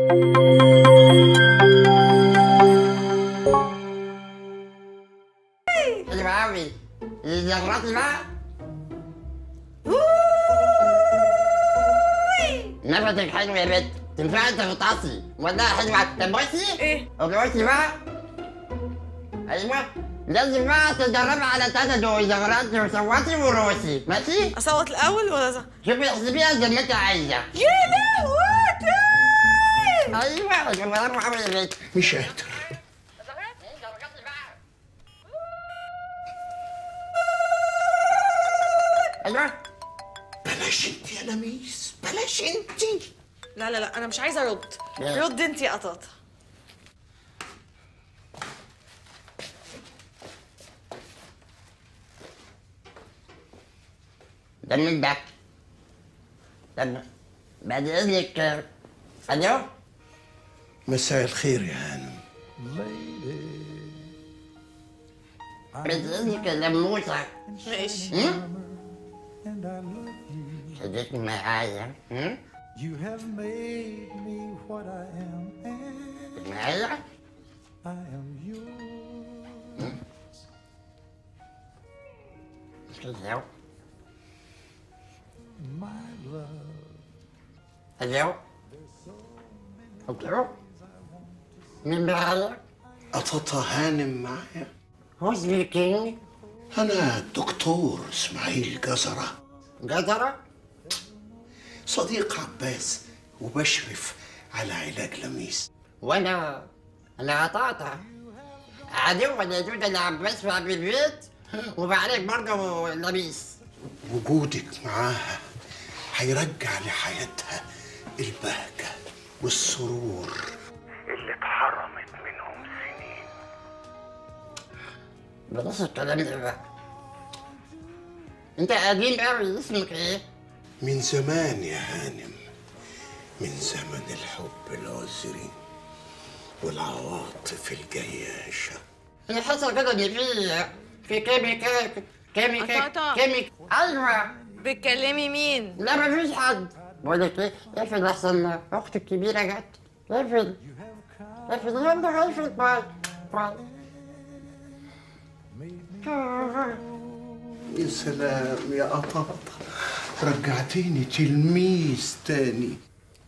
حلوة أوي زغرتي بقى نفسك حلو يا بنت تنفعي تغطاسي ولا حلوة طب بصي ايه اغرسي بقى ايوه لازم بقى تتدربي على تلاتة دول زغرتي وصوتي وروسي ماشي؟ اصوت الاول ولا زغ... شوفي احسبيها زي ما انت عايزة يا لهوتي ايوه برافو قوي يا بنت مش قادر ايوه بلاش انت يا لميس بلاش انت لا لا لا انا مش عايزه ارد ليه؟ رد انت يا قطاطه ده مين ده؟ طب بعد اذنك الو مساء الخير يا هانم بعد اذنك لموسة ماشي خدتني معايا هم؟ You have made me what I am, and معايا I am yours. الو My love, الو الو مين معايا؟ قططة هانم معايا هو سبيكينج أنا الدكتور إسماعيل جزرة جزرة؟ صديق عباس وبشرف على علاج لميس وانا انا قطعتها عدو ولا دود العباس في قلب البيت وبعالج برضه لبيس وجودك معاها هيرجع لحياتها البهجة والسرور اللي اتحرمت منهم سنين بلاش الكلام ده بقى انت قديم قوي اسمك ايه؟ من زمان يا هانم من زمن الحب العذري والعواطف الجياشة انا حاسه كده ان في في كيميكا كيميكا قطاطة. كيميكا ايوه بتكلمي مين لا مفيش حد بقول لك ايه اقفل احسن اختي الكبيره جت اقفل اقفل يلا اقفل باي باي يا سلام يا قطاطة رجعتيني تلميذ تاني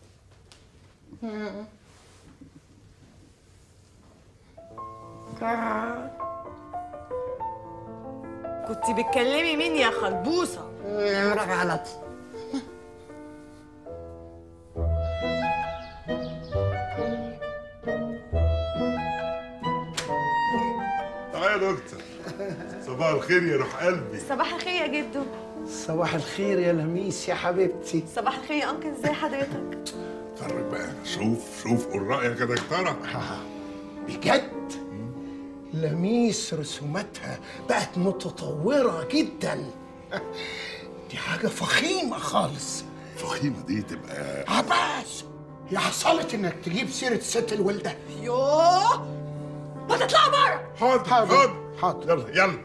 كنت بتكلمي مين يا خلبوصه نمرة غلط اه يا دكتور صباح الخير يا روح قلبي صباح الخير يا جدو صباح الخير يا لميس يا حبيبتي صباح الخير يا انكل ازاي حضرتك اتفرج بقى شوف شوف قول رايك يا دكتوره بجد لميس رسوماتها بقت متطورة جدا دي حاجة فخيمة خالص فخيمه دي تبقى عباس يا حصلت انك تجيب سيرة ست الولدة يوه ما تطلع بره حاضر حاضر، حاضر حاضر. يلا يلا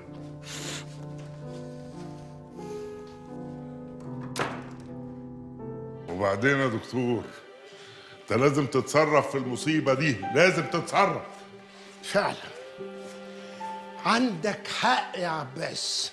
وبعدين يا دكتور انت لازم تتصرف في المصيبه دي لازم تتصرف فعلا عندك حق يا عباس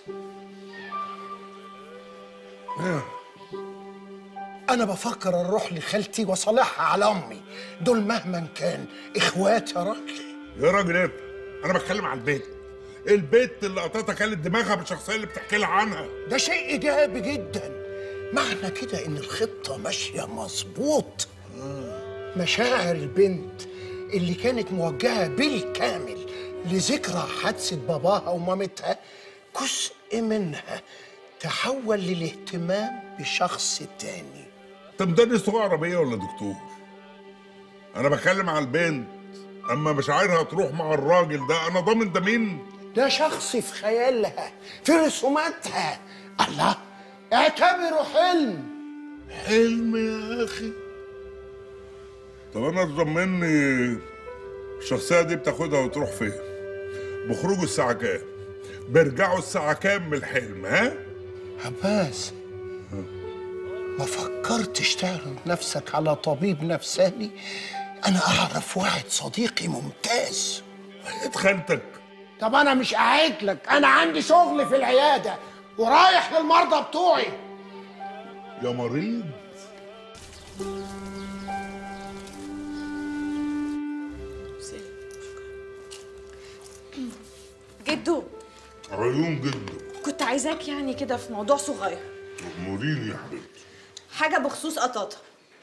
أنا بفكر أروح لخالتي وأصالحها على أمي دول مهما كان إخوات يا راجل يا راجل انت انا بتكلم على البيت البيت اللي قطعتها كانت دماغها بالشخصيه اللي بتحكي لها عنها ده شيء إيجابي جدا معنى كده إن الخطة ماشية مظبوط مشاعر البنت اللي كانت موجهة بالكامل لذكرى حادثة باباها ومامتها جزء منها تحول للاهتمام بشخص تاني انت مدرس لغه عربيه ولا دكتور انا بتكلم على البنت اما مشاعرها تروح مع الراجل ده انا ضامن ده مين ده شخص في خيالها في رسوماتها الله اعتبره حلم حلم يا اخي طب انا تضمني الشخصيه دي بتاخدها وتروح فين بخرجوا الساعه كام بيرجعوا الساعه كام من الحلم ها عباس ما فكرتش تعرض نفسك على طبيب نفساني انا اعرف واحد صديقي ممتاز حياة خالتك طب انا مش قاعد لك انا عندي شغل في العياده ورايح للمرضى بتوعي يا مريض جدو عيون جدا كنت عايزاك يعني كده في موضوع صغير موريني يا حبيبتي حاجه بخصوص قطاطه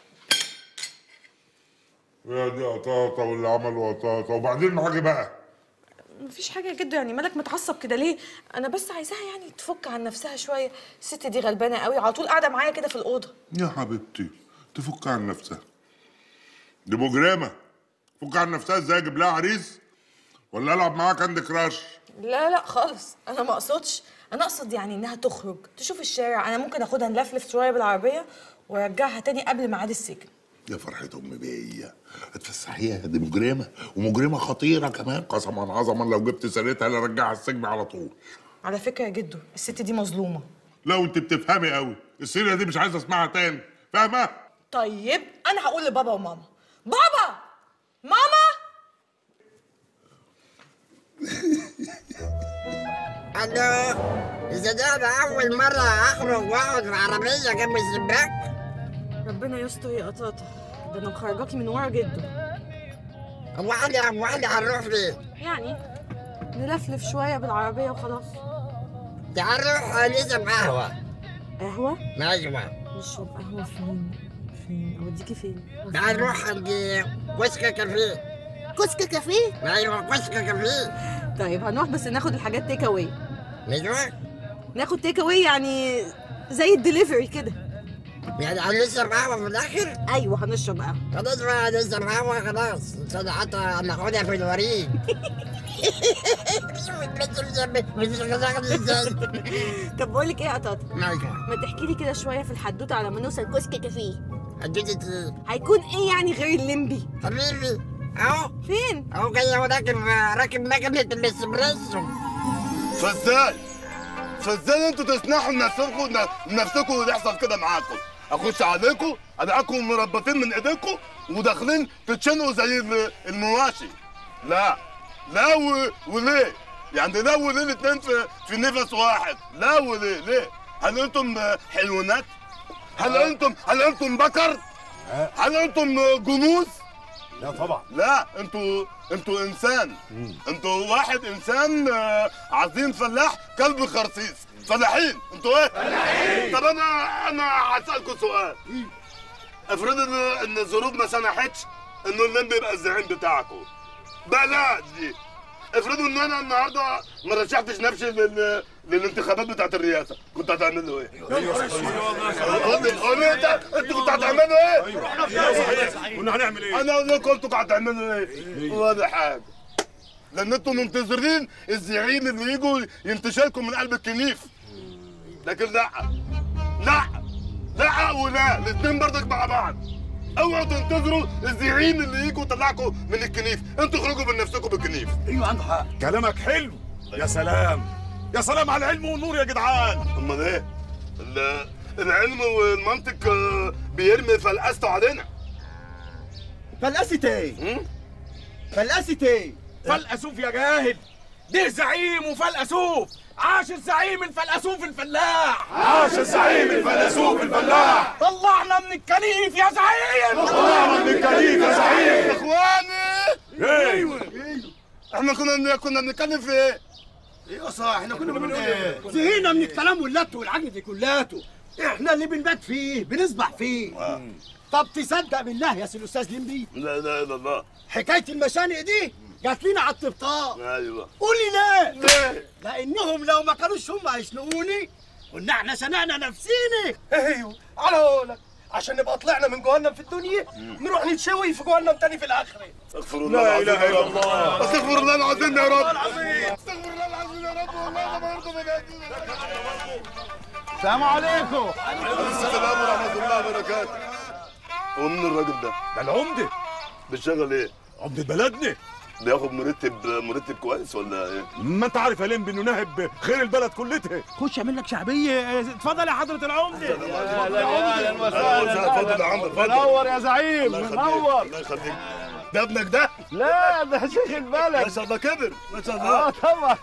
يا دي قطاطة واللي عملوا قطاطة وبعدين حاجة بقى مفيش حاجه يا جدو يعني مالك متعصب كده ليه انا بس عايزاها يعني تفك عن نفسها شويه الست دي غلبانه قوي على طول قاعده معايا كده في الاوضه يا حبيبتي تفك عن نفسها دي مجرمة تفك عن نفسها ازاي اجيب لها عريس ولا العب معاها كاندي كراش لا لا خالص انا ما اقصدش انا اقصد يعني انها تخرج تشوف الشارع انا ممكن اخدها نلفلف شويه بالعربيه وارجعها تاني قبل ميعاد السجن يا فرحة أم بيا هتفسحيها دي مجرمة ومجرمة خطيرة كمان قسما عظما لو جبت سيرتها لرجعها السجن على طول على فكره يا جدو الست دي مظلومه لو انت بتفهمي قوي السيرة دي مش عايز اسمعها تاني فاهمة؟ طيب انا هقول لبابا وماما بابا ماما الو اذا ده انا اول مره اخرج واقعد في عربيه جنب الشباك ربنا يستر يا قطاطه ده انا مخرجاكي من ورا جدو هو احنا هو احنا هنروح فين؟ يعني نلفلف شويه بالعربيه وخلاص تعال نروح نشرب قهوه قهوه ايوه نشرب قهوه فين فين اوديكي فين تعال نروح عند كشك كافيه كسك كافيه ايوه كشك كافيه طيب هنروح بس ناخد الحاجات تيك اواي ايوه ناخد تيك اواي يعني زي الدليفري كده يعني هنشرب قهوه في الاخر؟ ايوه هنشرب قهوه خلاص بقى نشرب قهوه خلاص عشان حتى ناخدها في الوريد مش ازاي؟ طب بقول لك ايه يا قطاطه ايوه ما تحكي لي كده شويه في الحدوته على ما نوصل كشك كافيه حددت ايه؟ هيكون ايه يعني غير الليمبي حبيبي اهو فين اهو جاي هو راكب راكب مكنة الاسبريسو فازاي فازاي انتوا تسنحوا لنفسكم لنفسكم ويحصل كده معاكم اخش عليكم الاقيكم مربطين من ايديكم وداخلين تتشنقوا زي ال- المواشي لا لا و... وليه يعني لا وليه الاتنين في في نفس واحد لا وليه ليه هل انتم حيوانات هل انتم هل انتم بكر هل انتم جنوس لا طبعا لا انتوا انتوا انسان انتوا واحد انسان آه، عظيم فلاح كلب خرسيس فلاحين انتوا ايه فلاحين طب انا انا هسالكم سؤال افرض ان ان الظروف ما سمحتش انه اللمبي يبقى الزعيم بتاعكم بلاش دي افرضوا ان انا النهارده ما رشحتش نفسي لل... للانتخابات بتاعت الرئاسه كنت هتعملوا ايه؟ قول لي قول لي انت انتوا كنتوا هتعملوا ايه؟ كنا هنعمل ايه؟ انا اقول لكم انتوا هتعملوا ايه؟ ولا حاجه لان انتوا منتظرين الزعيم اللي يجوا ينتشلكم من قلب الكنيف لكن لا لا لا ولا الاثنين برضك مع بعض اوعوا تنتظروا الزعيم اللي يجوا يطلعكم من الكنيف انتوا اخرجوا من نفسكم بالكنيف ايوه عنده حق كلامك حلو يا سلام يا سلام على العلم والنور يا جدعان امال ايه؟ ال- العلم والمنطق آه، بيرمي فلقسته علينا فلقست ايه؟ م? فلقست ايه؟ فلقسوف يا جاهل ده زعيم وفلقسوف عاش الزعيم الفلقسوف الفلاح عاش الزعيم الفلقسوف الفلاح طلعنا من الكنيف يا زعيم طلعنا من الكنيف يا زعيم اخواني ايوه احنا كنا كنا بنتكلم في ايه؟ ايوه صح احنا كنا بنقول ايه؟ زهقنا من الكلام واللت والعجل دي كلاته احنا اللي بنبات فيه بنسبح فيه طب تصدق بالله يا سي الاستاذ لمبي لا اله الا الله حكايه المشانق دي جات لنا على الطبطاب ايوه قولي ليه ليه؟ لانهم لو ما كانوش هم هيشنقوني كنا احنا شنقنا نفسينا ايوه على قولك عشان نبقى طلعنا من جهنم في الدنيا نروح نتشوي في جهنم تاني في الاخره استغفر الله لا العظيم إله يا إلا رب. الله. استغفر الله العظيم يا رب استغفر الله العظيم يا رب والله ما برضه بجد السلام عليكم السلام ورحمه الله وبركاته هو مين الراجل ده؟ ده العمده بيشتغل ايه؟ عمده بلدنا بياخد مرتب مرتب كويس ولا ايه؟ ما انت عارف يا لمبي انه ناهب خير البلد كلتها خش اعمل لك شعبيه اتفضل يا حضره العمده اتفضل يا عم اتفضل منور يا زعيم الله يخليك الله يخليك ده ابنك ده لا ده شيخ ما البلد شاء الله كبر ما شاء اه الله طبعا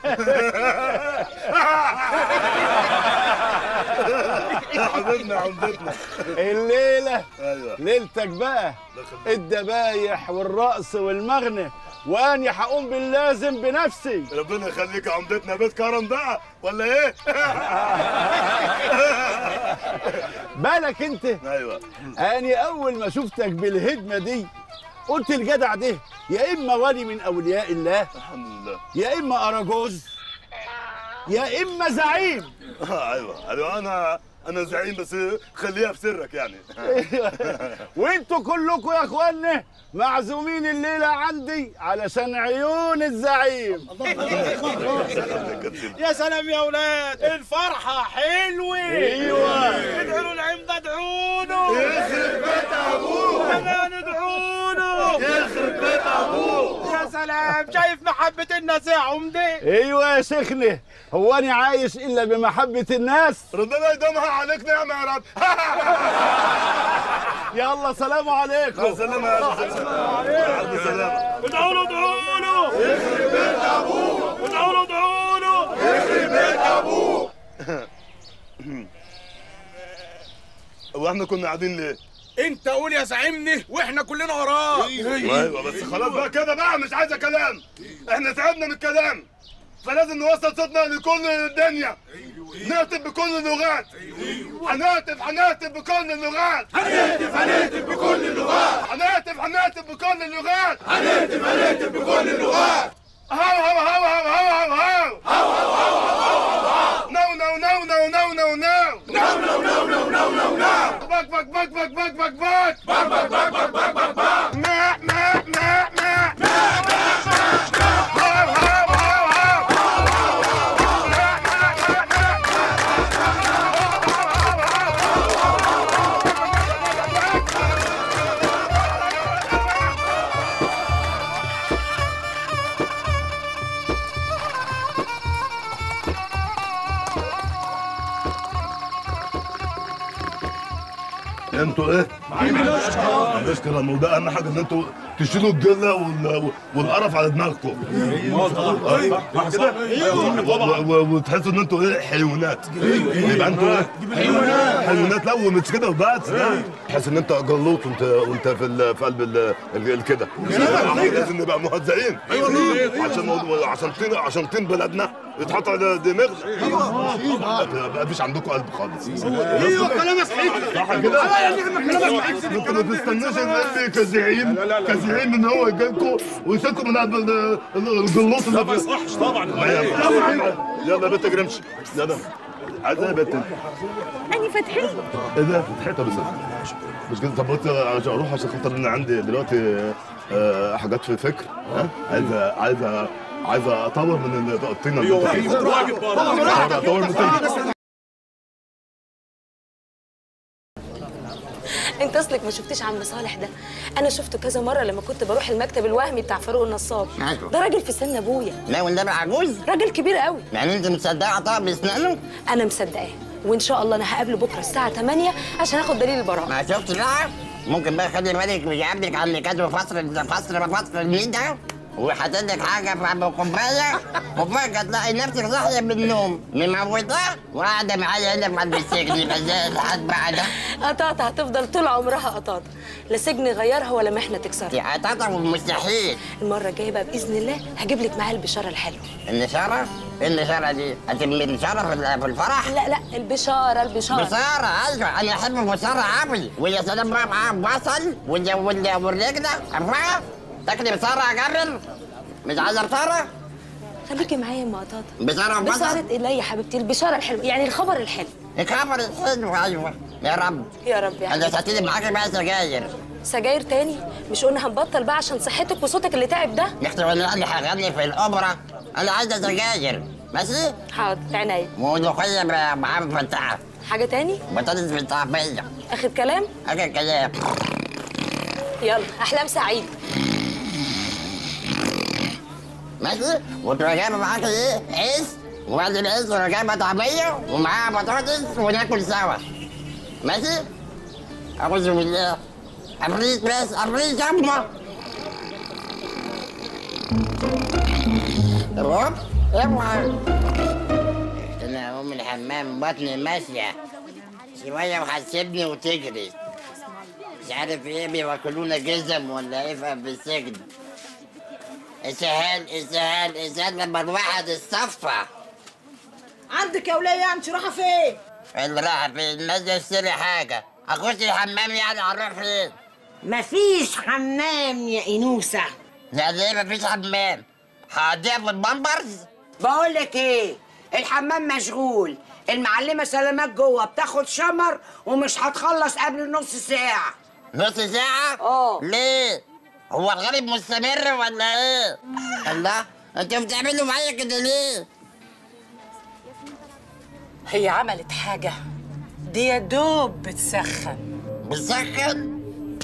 يا حبيبنا عمدتنا الليله ايوه ليلتك بقى الدبايح والرقص والمغنى واني هقوم باللازم بنفسي ربنا يخليك يا عمدتنا بيت كرم بقى ولا ايه؟ بالك انت ايوه اني اول ما شفتك بالهدمه دي قلت الجدع ده يا اما ولي من اولياء الله الحمد لله يا اما اراجوز يا اما زعيم آه، ايوه ايوه انا انا زعيم بس خليها في سرك يعني وانتوا كلكم يا اخوانا معزومين الليله عندي علشان عيون الزعيم يا سلام يا اولاد الفرحه حلوه ايوه ادعوا له العمده ادعوا له يخرب بيت ابوه كمان ادعوا له يخرب بيت ابوه يا سلام شايف محبه الناس يا عمده ايوه يا شيخنا هو انا عايش الا بمحبه الناس ربنا يدومها عليك نعمه يا رب يلا سلام عليكم سلام يا ألف سلام يا ألف سلام ادعوا له ادعوا له يخرب بيت ابوه ادعوا له ادعوا له واحنا كنا قاعدين ليه؟ انت قول يا زعيمني واحنا كلنا وراك ايوه بس خلاص بقى كده بقى مش عايزه كلام احنا تعبنا من الكلام فلازم نوصل صوتنا لكل الدنيا نهتف بكل اللغات هنهتف هنهتف بكل اللغات هنهتف هنهتف بكل اللغات هنهتف هنهتف بكل اللغات هنهتف هنهتف بكل اللغات هاو هاو هاو هاو هاو هاو نو نو نو نو نو نو نو نو نو نو نو نو نو نو بك بك بك بك بك بك بك بك بك بك بك بك بك بك ما ما ما ما هاو هاو هاو هاو انتوا ايه؟ مشكلة ما هو ده اهم حاجه ان انتوا تشيلوا الجله وال... والقرف على دماغكم صح كده؟ و- و- وتحسوا ان انتوا ايه حيوانات يبقى انتوا ايه؟ حيوانات حيوانات لا ومش كده وبس لا تحس ان انت جلوط وانت وانت في ال... في قلب ال... ال... كده لازم نبقى مهزئين عشان موضوع عشان طين عشان طين بلدنا يتحط على دماغنا ما فيش عندكم قلب خالص ايوه كلامك صح كده؟ انت ما تستناش ان انت كزعيم كزعيم ان هو يجي لكم ويسيبكم من قلب ال- ال- الجلوط اللي ما يصحش طبعا يلا يا بنت اجري امشي يلا عايز ايه يا بنت انت؟ أني فتحي ايه ده فتحت طب استنى. مش كده طب قلت عشان اروح عشان خاطر انا عندي دلوقتي آه، حاجات في فكر ها عايز عايز عايز اطور من الطينه اللي انتوا فيها اطور من الطينه انت اصلك ما شفتيش عم صالح ده انا شفته كذا مره لما كنت بروح المكتب الوهمي بتاع فاروق النصاب أيوة. ده راجل في سن ابويا لا والنبي عجوز راجل كبير قوي يعني انت مصدقه عطاء باسنانه انا مصدقاه وان شاء الله انا هقابله بكره الساعه 8 عشان اخد دليل البراءه ما شفت بقى ممكن بقى خلي بالك مش قبلك على اللي كاتبه فصل فصل فصل المين ده وحاطط لك حاجه في كوبايه وفجاه تلاقي نفسك صاحيه من النوم مموتة وقاعده معايا هنا في قلب السجن يبقى زي الحد بقى ده قطاطة هتفضل طول عمرها قطاطة لا سجن يغيرها ولا محنه تكسرها دي قطاطة ومستحيل المره الجايه بقى باذن الله هجيب لك معاها البشاره الحلوه النشارة؟ ايه النشارة دي؟ هتبقى النشارة في في الفرح؟ لا لا البشاره البشاره بصارة ايوه انا احب البصارة قوي ويا سلام بقى معاها بصل وال- وال- والرجلة عارفاها؟ تاكلي بصارة يا جابر؟ مش عايزة بصارة؟ خليكي معايا يا ام قطاطة بصارة وبصل؟ بشاره ايه لا يا حبيبتي البشاره الحلوه يعني الخبر الحلو الخبر الحلو ايوه يا رب يا رب يا انا حبيبتي هتيجي معاكي بقى سجاير سجاير تاني مش قلنا هنبطل بقى عشان صحتك وصوتك اللي تعب ده نحن ولا انا هغني في الاوبرا انا عايزة سجاير ماشي؟ حاضر عينيا وملوخية ب- معاه مفتحة حاجه تاني بطاطس بالطعمية اخر كلام اخر كلام يلا احلام سعيد ماشي وتبقى جايبه معاك ايه عيش وبعد العيش تبقى جايبه طعميه ومعاها بطاطس وناكل سوا ماشي اعوذ بالله عفريت بس عفريت يما روح اوعى انا اقوم الحمام بطني ماشيه شويه وهتسيبني وتجري مش عارف ايه بياكلونا جزم ولا ايه في في السجن اسهال اسهال اسهال لما الواحد الصفة عندك يا ولية انت رايحة فين؟ اللي راح فين نازل اشتري حاجة اخش الحمام يعني هروح فين؟ مفيش حمام يا انوسة يعني ايه مفيش حمام؟ هقضيها في البامبرز؟ بقول لك ايه الحمام مشغول المعلمة سلامات جوه بتاخد شمر ومش هتخلص قبل نص ساعة نص ساعة؟ اه ليه؟ هو الغريب مستمر ولا ايه؟ الله انتوا بتعملوا معايا كده ليه؟ هي عملت حاجة دي يا دوب بتسخن بتسخن؟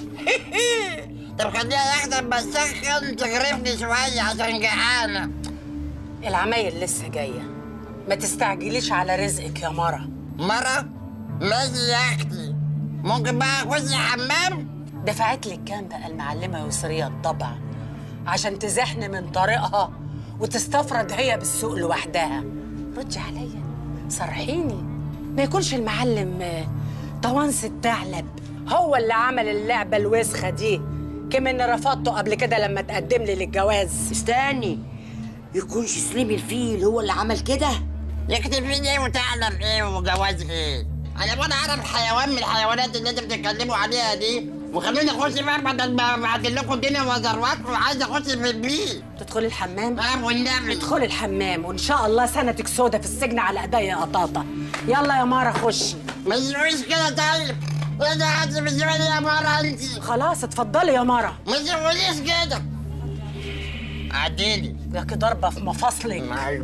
طب خليها ياخدك بسخن تغرفني شوية عشان جعانة العمايل لسه جاية ما تستعجليش على رزقك يا مرة مرة؟ ماشي يا اختي ممكن بقى اخش الحمام؟ دفعت لك كام بقى المعلمة يسرية الضبع عشان تزحن من طريقها وتستفرد هي بالسوق لوحدها ردي عليا صرحيني ما يكونش المعلم آه، طوانس الثعلب هو اللي عمل اللعبة الوسخة دي كمان رفضته قبل كده لما تقدم لي للجواز استني يكونش سليم الفيل هو اللي عمل كده يكتب فين ايه وتعلم ايه وجواز ايه؟ انا وانا اعرف حيوان من الحيوانات اللي انتوا بتتكلموا عليها دي وخلوني اخش بقى بدل ما بعدل لكم الدنيا وزروات وعايز اخش في البيت تدخلي الحمام؟ اه والنبي ادخلي الحمام وان شاء الله سنتك سودة في السجن على ايديا يا قطاطة يلا يا مارا خشي ما تسويش كده طيب ايه ده حد بتسوي يا مارا انت خلاص اتفضلي يا مارا ما تسويش كده عديلي ياكي ضربة في مفاصلك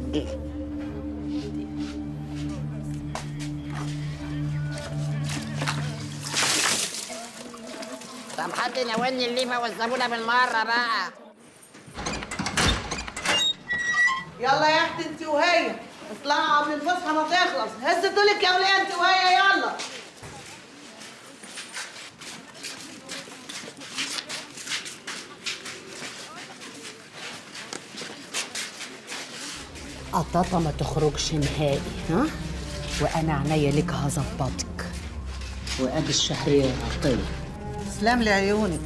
طب حد ناولني الليفه والصابونه بالمره بقى يلا يا اختي انت وهي اطلعوا قبل الفسحه ما تخلص هز طولك يا وليه انت وهي يلا قطاطة ما تخرجش نهائي ها وانا عينيا لك هظبطك وادي الشهرية يا عطية تسلم لي عيونك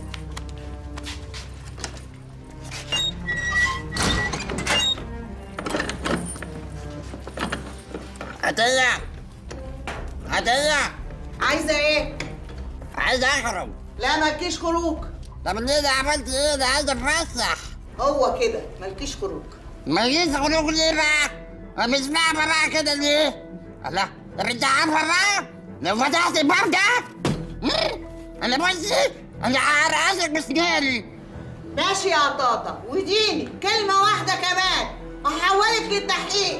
عطيه عطيه عايزه ايه عايز اخرج لا مالكيش خروج طب ليه ده عملت ايه ده عايز اتفسح هو كده مالكيش خروج ماليش خروج ليه بقى؟ أنا مش فاهمة بقى كده ليه؟ الله طب انت عارفة بقى؟ لو فتحت الباب ده مم، انا بصي انا هرقصك بسناني ماشي يا قطاطة وديني كلمة واحدة كمان هحولك للتحقيق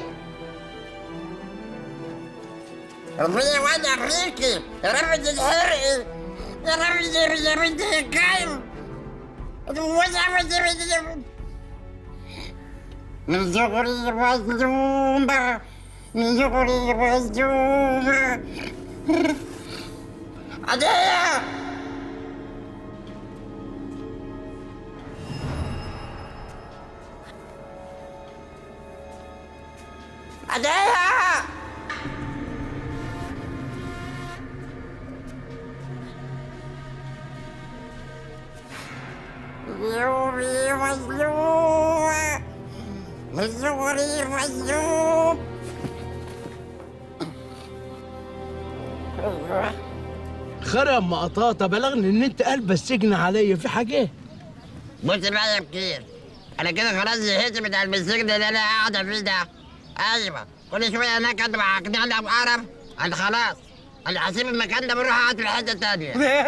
ربنا يولع فيكي يا رب تتحرقي يا رب يا بنت الكلب وسع وسع من صغري مظلومة من صغري مظلومة عدية عدية يومي مظلومة من صغري مظلوم خير يا ام قطاطه بلغني ان انت قلب السجن عليا في حاجه بص بقى يا بكير انا كده خلاص زهقت من قلب السجن اللي انا قاعده فيه ده ايوه كل شويه هناك انا عقدني ابو قرف انا خلاص انا هسيب المكان ده بروح اقعد في حته تانية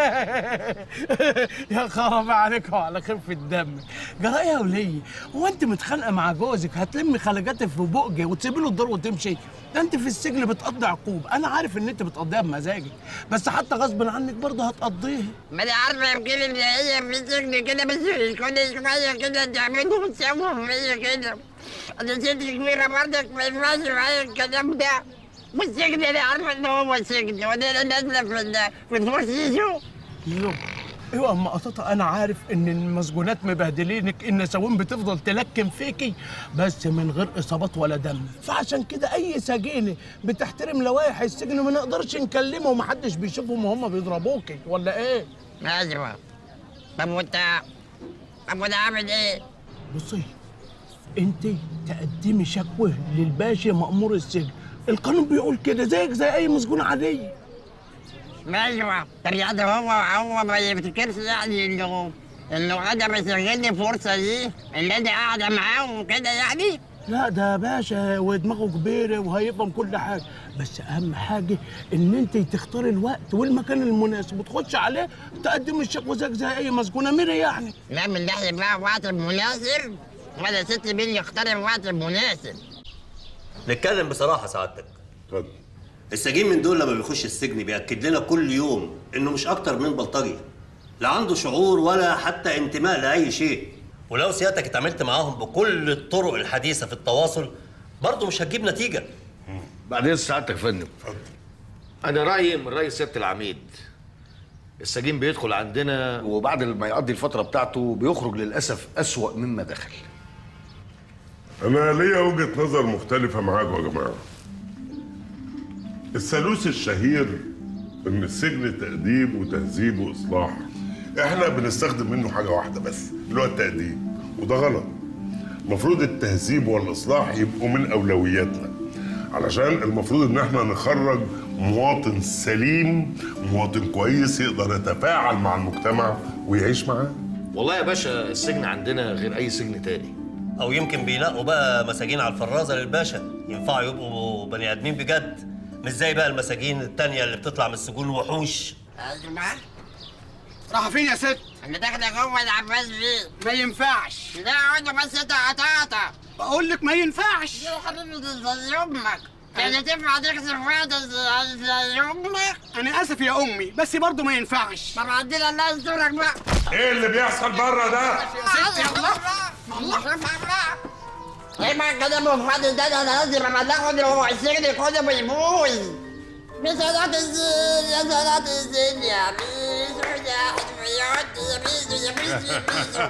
يا خرابي عليك وعلى خفة دمك جرى يا ولية هو انت متخانقه مع جوزك هتلمي خلجاتك في بقجه وتسيبي له الدار وتمشي ده انت في السجن بتقضي عقوبه انا عارف ان انت بتقضيها بمزاجك بس حتى غصب عنك برضه هتقضيها ما انا عارفه يا بكير ان هي في السجن كده بس كل شويه كده تعملوا وتسووا فيا كده انا ست كبيره برضك ما ينفعش معايا الكلام ده والسجن انا عارفه ان هو سجن وانا نازله في ال- في الفرسيسو يو ايوه اما قطاطة انا عارف ان المسجونات مبهدلينك النساوين بتفضل تلكم فيكي بس من غير اصابات ولا دم فعشان كده اي سجينه بتحترم لوائح السجن ما نقدرش نكلمه ومحدش بيشوفهم وهم بيضربوكي ولا ايه ايوه طب وانت طب وانا اعمل ايه؟ بصي انت تقدمي شكوى للباشا مأمور السجن القانون بيقول كده زيك زي اي مسجون عاديه ايوه طب يعني هو هو ما يفتكرش يعني انه انه انا بيسجلني الفرصه دي اللي انا قاعده معاه وكده يعني لا ده باشا ودماغه كبيره وهيفهم كل حاجه بس اهم حاجه ان انت تختاري الوقت والمكان المناسب وتخش عليه تقدمي الشكوى زيك زي اي مسجون اميره يعني لا من ناحيه بقى الوقت المناسب ولا ست مين يختار الوقت المناسب نتكلم بصراحة سعادتك اتفضل السجين من دول لما بيخش السجن بيأكد لنا كل يوم إنه مش أكتر من بلطجي لا عنده شعور ولا حتى انتماء لأي شيء ولو سيادتك اتعاملت معاهم بكل الطرق الحديثة في التواصل برضه مش هتجيب نتيجة بعدين سعادتك يا فندم انا رايي من راي سياده العميد السجين بيدخل عندنا وبعد ما يقضي الفتره بتاعته بيخرج للاسف اسوا مما دخل انا ليا وجهه نظر مختلفه معاكم يا جماعه الثالوث الشهير ان السجن تأديب وتهذيب واصلاح احنا بنستخدم منه حاجه واحده بس اللي هو التأديب وده غلط المفروض التهذيب والاصلاح يبقوا من اولوياتنا علشان المفروض ان احنا نخرج مواطن سليم مواطن كويس يقدر يتفاعل مع المجتمع ويعيش معاه والله يا باشا السجن عندنا غير اي سجن تاني أو يمكن بينقوا بقى مساجين على الفرازة للباشا ينفعوا يبقوا بني آدمين بجد مش زي بقى المساجين التانية اللي بتطلع من السجون وحوش ايوه راح فين يا ست؟ انا داخله جوه العباس بيه ما ينفعش لا اقعد بس انت قطعت بقول لك ما ينفعش يا حبيبي دي زي امك يعني تنفع تغسل واحدة زي زي امك انا اسف يا امي بس برضه ما ينفعش طب عندنا الله يسترك بقى ايه اللي بيحصل بره ده؟ يا ست الله الله ايه بقى الكلام الفاضي ده ده انا لازم ابلغه ان هو السجن كله بيبوظ بصلاة الزين يا صلاة الزين يا بيسو يا حلويات يا بيسو يا بيسو يا بيسو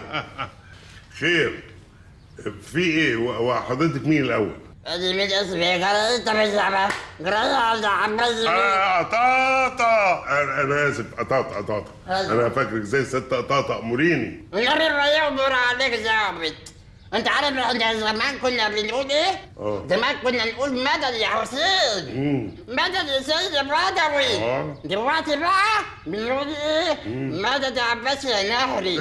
خير في ايه و- وحضرتك مين الاول؟ ادي مين اسمي قال انت مش عارف قال عبد عباس آه قطاطة انا انا اسف قطاطة قطاطة أيوة. انا فاكرك زي ست قطاطة اموريني النبي ما يقدر عليك ظابط انت عارف احنا زمان كنا بنقول ايه؟ اه زمان كنا نقول مدد يا حسين مم. مدد يا سيد بدوي اه دلوقتي بقى بنقول ايه؟ مم. مدد يا عباس يا نهري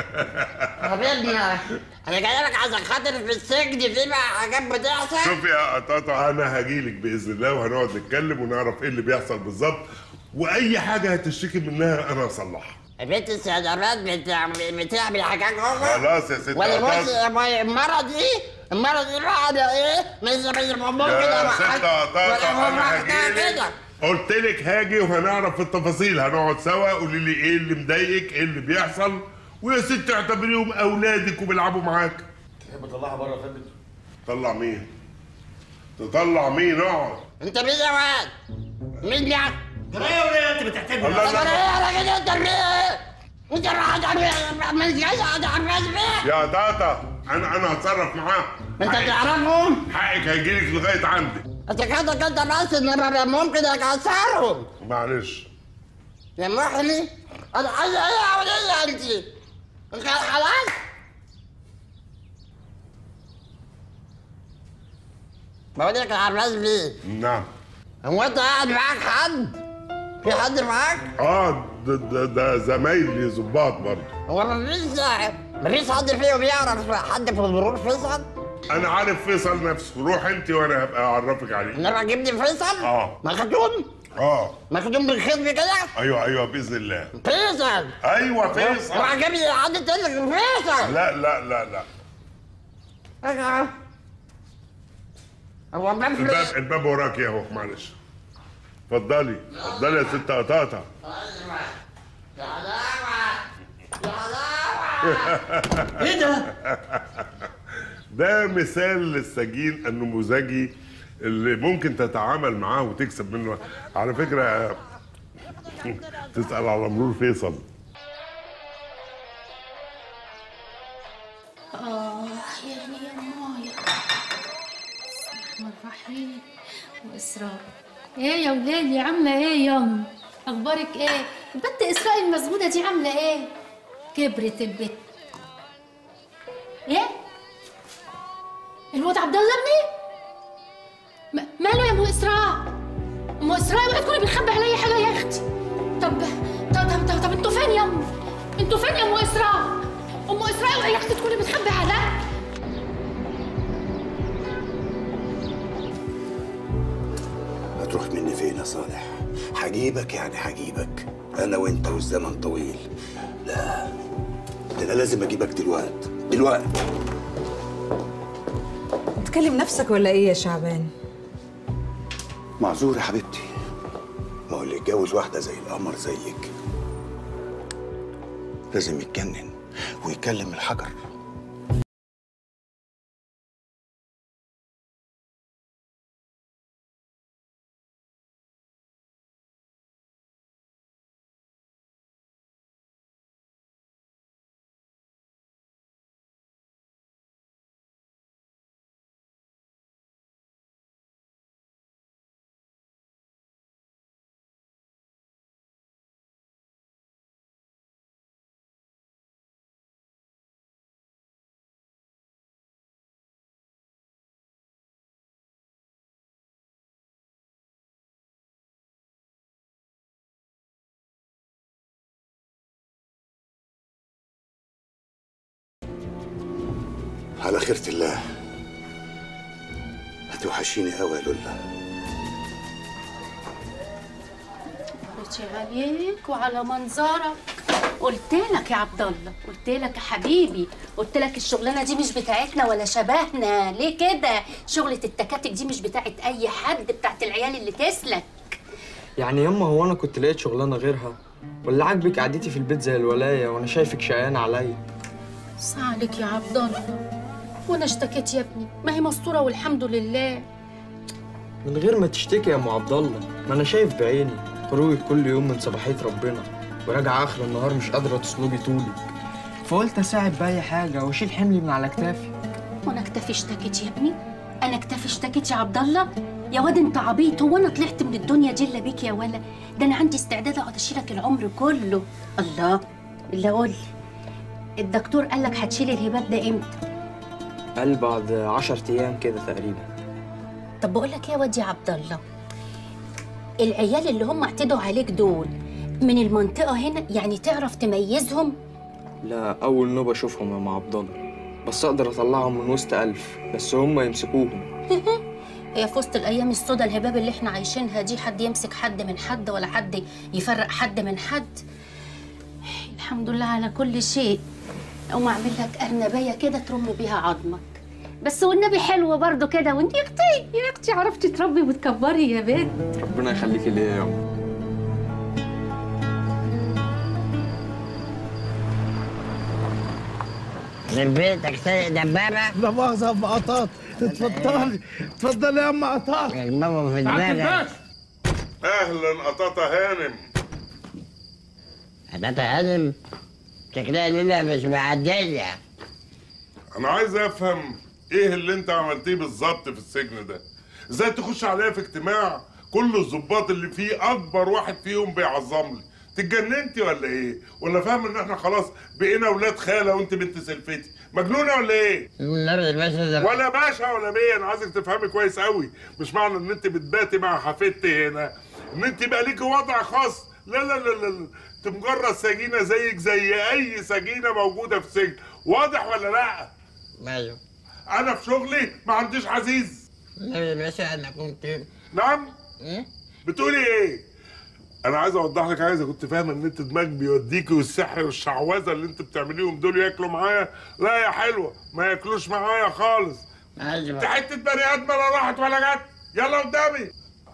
حبيبنا انا جاي لك عشان خاطر في السجن في بقى حاجات بتحصل شوف يا قطاطة انا هجيلك باذن الله وهنقعد نتكلم ونعرف ايه اللي بيحصل بالظبط واي حاجة هتشتكي منها انا هصلحها بنت السيدرات بتعمل بتعمل حاجات جوه خلاص يا ست ولا بص قطاطة المرة دي المرة دي بقى انا ايه مش مش ممكن يا أبقى- ست قطاطة ولا انا ممكن هجيلك كده قلت لك هاجي وهنعرف في التفاصيل هنقعد سوا قولي لي ايه اللي مضايقك ايه اللي بيحصل ويا ست اعتبريهم اولادك وبيلعبوا معاك تحب تطلعها بره يا فندم طلع مين تطلع مين اقعد انت مين يا واد؟ مين ده؟ جرايه ولا انت بتعتبر الله طب انا ايه يا راجل انت مين؟ انت راح تعمل مش جاي تعمل بيه يا تاتا انا انا هتصرف معاه انت حقك- تعرفهم؟ حقك هيجيلك لغايه عندي انت كده كده بس ان ممكن اكسرهم معلش يا محني انا عايز ايه يا وليه انت؟ انت خلاص؟ بقول لك يا عباس بيه نعم هو انت قاعد معاك حد؟ في حد معاك؟ اه ده ده, ده زمايلي ظباط برضه هو مفيش مفيش حد فيهم يعرف حد في المرور فيصل؟ انا عارف فيصل نفسه روح انت وانا هبقى اعرفك عليه انما جبني فيصل؟ اه مخدوم؟ اه مخدوم بالخدمة كده؟ ايوه ايوه باذن الله فيصل ايوه فيصل راح جاب لي حد تاني غير فيصل لا لا لا لا أيوة. هو الباب الباب فين؟ الباب وراك يا اهو معلش اتفضلي اتفضلي يا ست قطاطه ايه ده؟ ده مثال للسجين النموذجي اللي ممكن تتعامل معاه وتكسب منه على فكره تسال على مرور فيصل آه يعني يا مايا الرحمن الرحيم وإسراء إيه يا ولادي عاملة إيه ياما أخبارك إيه؟ البت إسراء المسجودة دي عاملة إيه؟ كبرت البت إيه؟ الواد عبد الله ابني؟ م- ماله يا أم إسراء؟ أم إسراء اوعي تكوني بتخبي عليا حاجة يا أختي طب طب طب طب, طب انتوا فين يا أم؟ انتوا فين يا أم إسراء؟ أم إسراء اوعي يا أختي تكوني بتخبي عليا هتروح مني فين يا صالح هجيبك يعني هجيبك انا وانت والزمن طويل لا ده انا لازم اجيبك دلوقتي دلوقتي بتكلم نفسك ولا ايه يا شعبان؟ معذور يا حبيبتي ما هو اللي يتجوز واحده زي القمر زيك لازم يتجنن ويكلم الحجر على خيرة الله هتوحشيني قوي يا لولا بصي عليك وعلى منظرك قلت لك يا عبد الله قلت لك يا حبيبي قلت لك الشغلانه دي مش بتاعتنا ولا شبهنا ليه كده شغله التكاتك دي مش بتاعت اي حد بتاعت العيال اللي تسلك يعني يما هو انا كنت لقيت شغلانه غيرها ولا عاجبك قعدتي في البيت زي الولايه وانا شايفك شقيان عليا عليك يا عبد الله وانا اشتكيت يا ابني ما هي مستوره والحمد لله من غير ما تشتكي يا ام عبد الله ما انا شايف بعيني خروجك كل يوم من صباحيه ربنا وراجعه اخر النهار مش قادره تسلبي طولك فقلت اساعد باي حاجه واشيل حملي من على كتافي وانا اكتفي اشتكيت يا ابني انا اكتفي اشتكيت يا عبد الله يا واد انت عبيط هو انا طلعت من الدنيا دي الا بيك يا ولا ده انا عندي استعداد اقعد اشيلك العمر كله الله اللي اقول لي الدكتور قال لك هتشيل الهباب ده امتى قال بعد عشر ايام كده تقريبا طب بقول لك يا واد يا عبد الله العيال اللي هم اعتدوا عليك دول من المنطقه هنا يعني تعرف تميزهم لا اول نوبه اشوفهم يا ام عبد الله بس اقدر اطلعهم من وسط الف بس هم يمسكوهم هي في وسط الايام السوداء الهباب اللي احنا عايشينها دي حد يمسك حد من حد ولا حد يفرق حد من حد الحمد لله على كل شيء اقوم اعمل لك ارنبيه كده ترم بيها عظمك بس والنبي حلوه برضو كده وانت يا اختي يا اختي عرفتي تربي وتكبري يا بنت ربنا يخليكي ليا يا ام من بيتك سرق دبابة؟ لا مؤاخذة يا ام قطاط اتفضلي اتفضلي يا ام قطاط الماما في دماغك اهلا قطاطة هانم حضرتك هانم شكلها ليلة مش معدية انا عايز افهم ايه اللي انت عملتيه بالظبط في السجن ده ازاي تخش عليا في اجتماع كل الظباط اللي فيه اكبر واحد فيهم بيعظم لي تتجننتي ولا ايه ولا فاهم ان احنا خلاص بقينا ولاد خاله وانت بنت سلفتي مجنونه ولا ايه ولا باشا ولا بيه انا عايزك تفهمي كويس قوي مش معنى ان انت بتباتي مع حفيدتي هنا ان انت بقى ليكي وضع خاص لا لا لا لا لا. انت مجرد سجينه زيك زي اي سجينه موجوده في سجن واضح ولا لا ايوه انا في شغلي ما عنديش عزيز يا باشا انا كنت نعم بتقولي ايه انا عايز اوضح لك عايز كنت فاهم ان انت دماغك بيوديكي والسحر والشعوذه اللي انت بتعمليهم دول ياكلوا معايا لا يا حلوه ما ياكلوش معايا خالص انت حته بني ادم لا راحت ولا جت يلا قدامي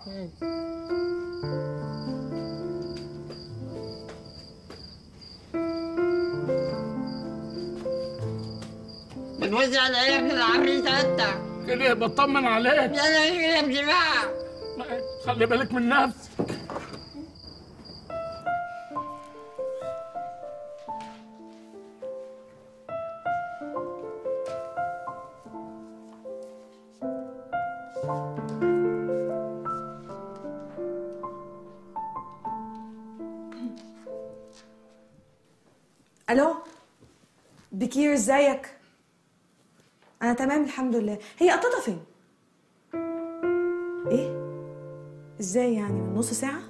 بتبص على ايه يا ابن العبيط انت؟ كده بطمن عليك يلا ايه كده بقى خلي بالك من نفسك الو بكير ازيك انا تمام الحمد لله هي قطتها فين ايه ازاي يعني من نص ساعه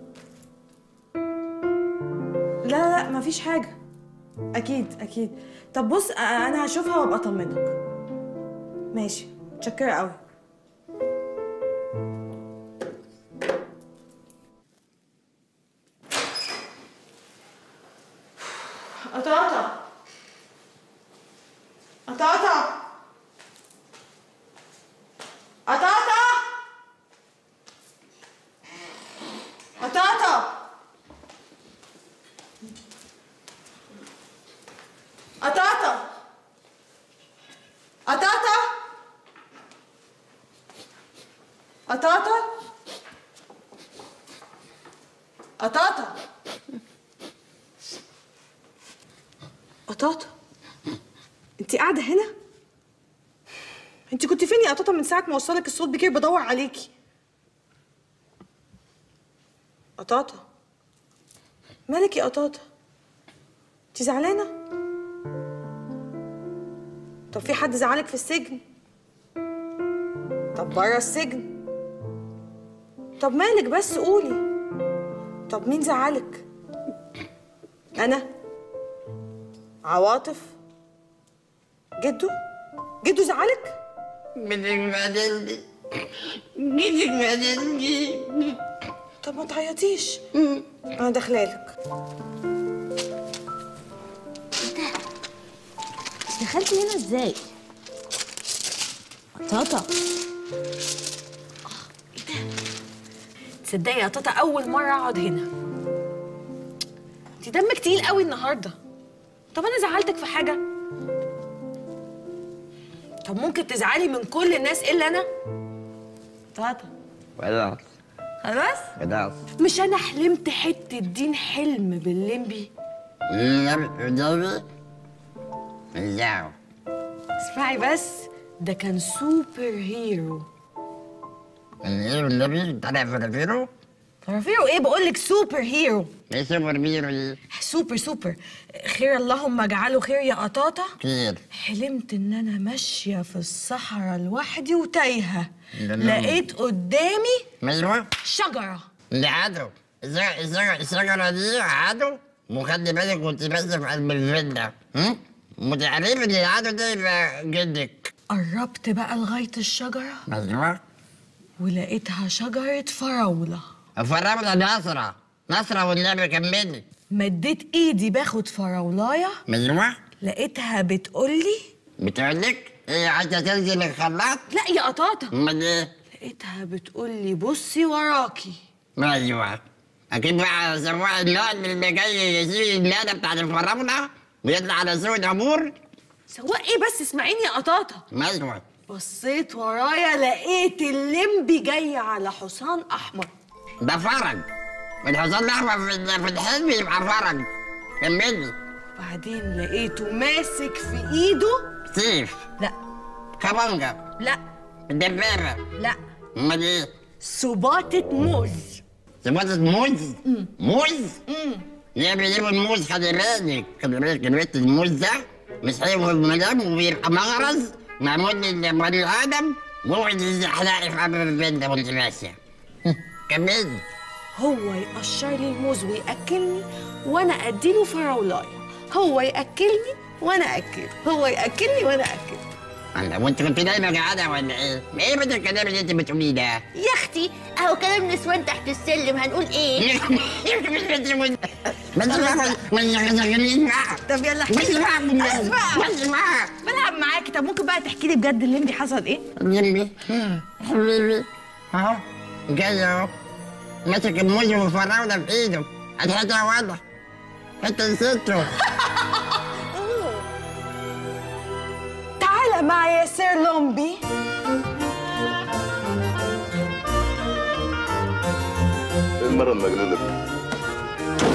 لا لا لا مفيش حاجه اكيد اكيد طب بص أ- انا هشوفها وابقى اطمنك ماشي متشكره قوي قطاطة قطاطة قطاطة قطاطة قطاطة قطاطة قطاطة قطاطة قطاطة انت قاعدة هنا؟ انت كنت فين يا قطاطة من ساعة ما وصلك الصوت بكير بدور عليكي قطاطة مالك يا قطاطة؟ انت زعلانة؟ طب في حد زعلك في السجن؟ طب بره السجن؟ طب مالك بس قولي طب مين زعلك؟ أنا؟ عواطف؟ جدو؟ جدو زعلك؟ بدك بعدين جيتك بعدين طب ما تعيطيش انا داخلالك دخلتي هنا ازاي؟ طاطا تصدقي يا طاطا اول مره اقعد هنا انت دمك تقيل قوي النهارده طب انا زعلتك في حاجه طب ممكن تزعلي من كل الناس الا انا طاطا خلاص خلاص خلاص مش انا حلمت حته دين حلم باللمبي نبي لا اسمعي بس ده كان سوبر هيرو الهيرو النبي طلع فرافيرو فرافيرو ايه بقول لك سوبر هيرو ايه سوبر هيرو دي سوبر سوبر خير اللهم اجعله خير يا قطاطه خير حلمت ان انا ماشيه في الصحراء لوحدي وتايهه لا، لا. لقيت قدامي ايوه شجره اللي عدو الزر- الزر- الشجرة دي عدو وخلي بالك وانت ماشية في قلب الفيلا هم؟ متعرف ان العدو ده يبقى جدك قربت بقى لغايه الشجره ايوه ولقيتها شجره فراوله فراولة نصرة نصرة والنبي كملي مديت ايدي باخد فراولايه ايوه لقيتها بتقولي بتقولك ايه عايزة تنزل الخلاط؟ لا يا قطاطه امال ايه؟ لقيتها بتقولي بصي وراكي ايوه اكيد بقى سواق النقل اللي جاي يشيل النادى بتاعت الفراولة ويطلع على سوق العبور سواق ايه بس اسمعيني يا قطاطه ايوه بصيت ورايا لقيت الليمبي جاي على حصان احمر ده فرج الحصان الاحمر في في الحلم يبقى فرج كملي بعدين لقيته ماسك في ايده سيف لا كابونجا لا دبابة لا امال ايه؟ سباطة موز سباطة موز؟ موز؟ ليه بيجيبوا الموز خلي بالك خلي بالك البيت الموز ده مش حلو المدام وبيبقى مغرز معمول لبني ادم ويقعد يزحلقي في قبل البيت وانت ماشية كملي هو يقشر لي الموز وياكلني وانا اديله فراولايه هو ياكلني وانا اكله هو ياكلني وانا اكله الله وانت كنت دايما قاعدة ولا ايه؟ ايه بدل الكلام اللي انت بتقوليه ده؟ يا اختي اهو كلام نسوان تحت السلم هنقول ايه بس ما ما طب يلا بس ما بس بقى بس ما بلعب معاكي طب ممكن بقى تحكي لي بجد الليمبي حصل ايه؟ الليمبي حبيبي اهو جاي اهو ماسك الموز والفراولة في ايده الحتة واضح حتة نسيته تعالى معايا يا سير لومبي ايه المرة المجنونة دي؟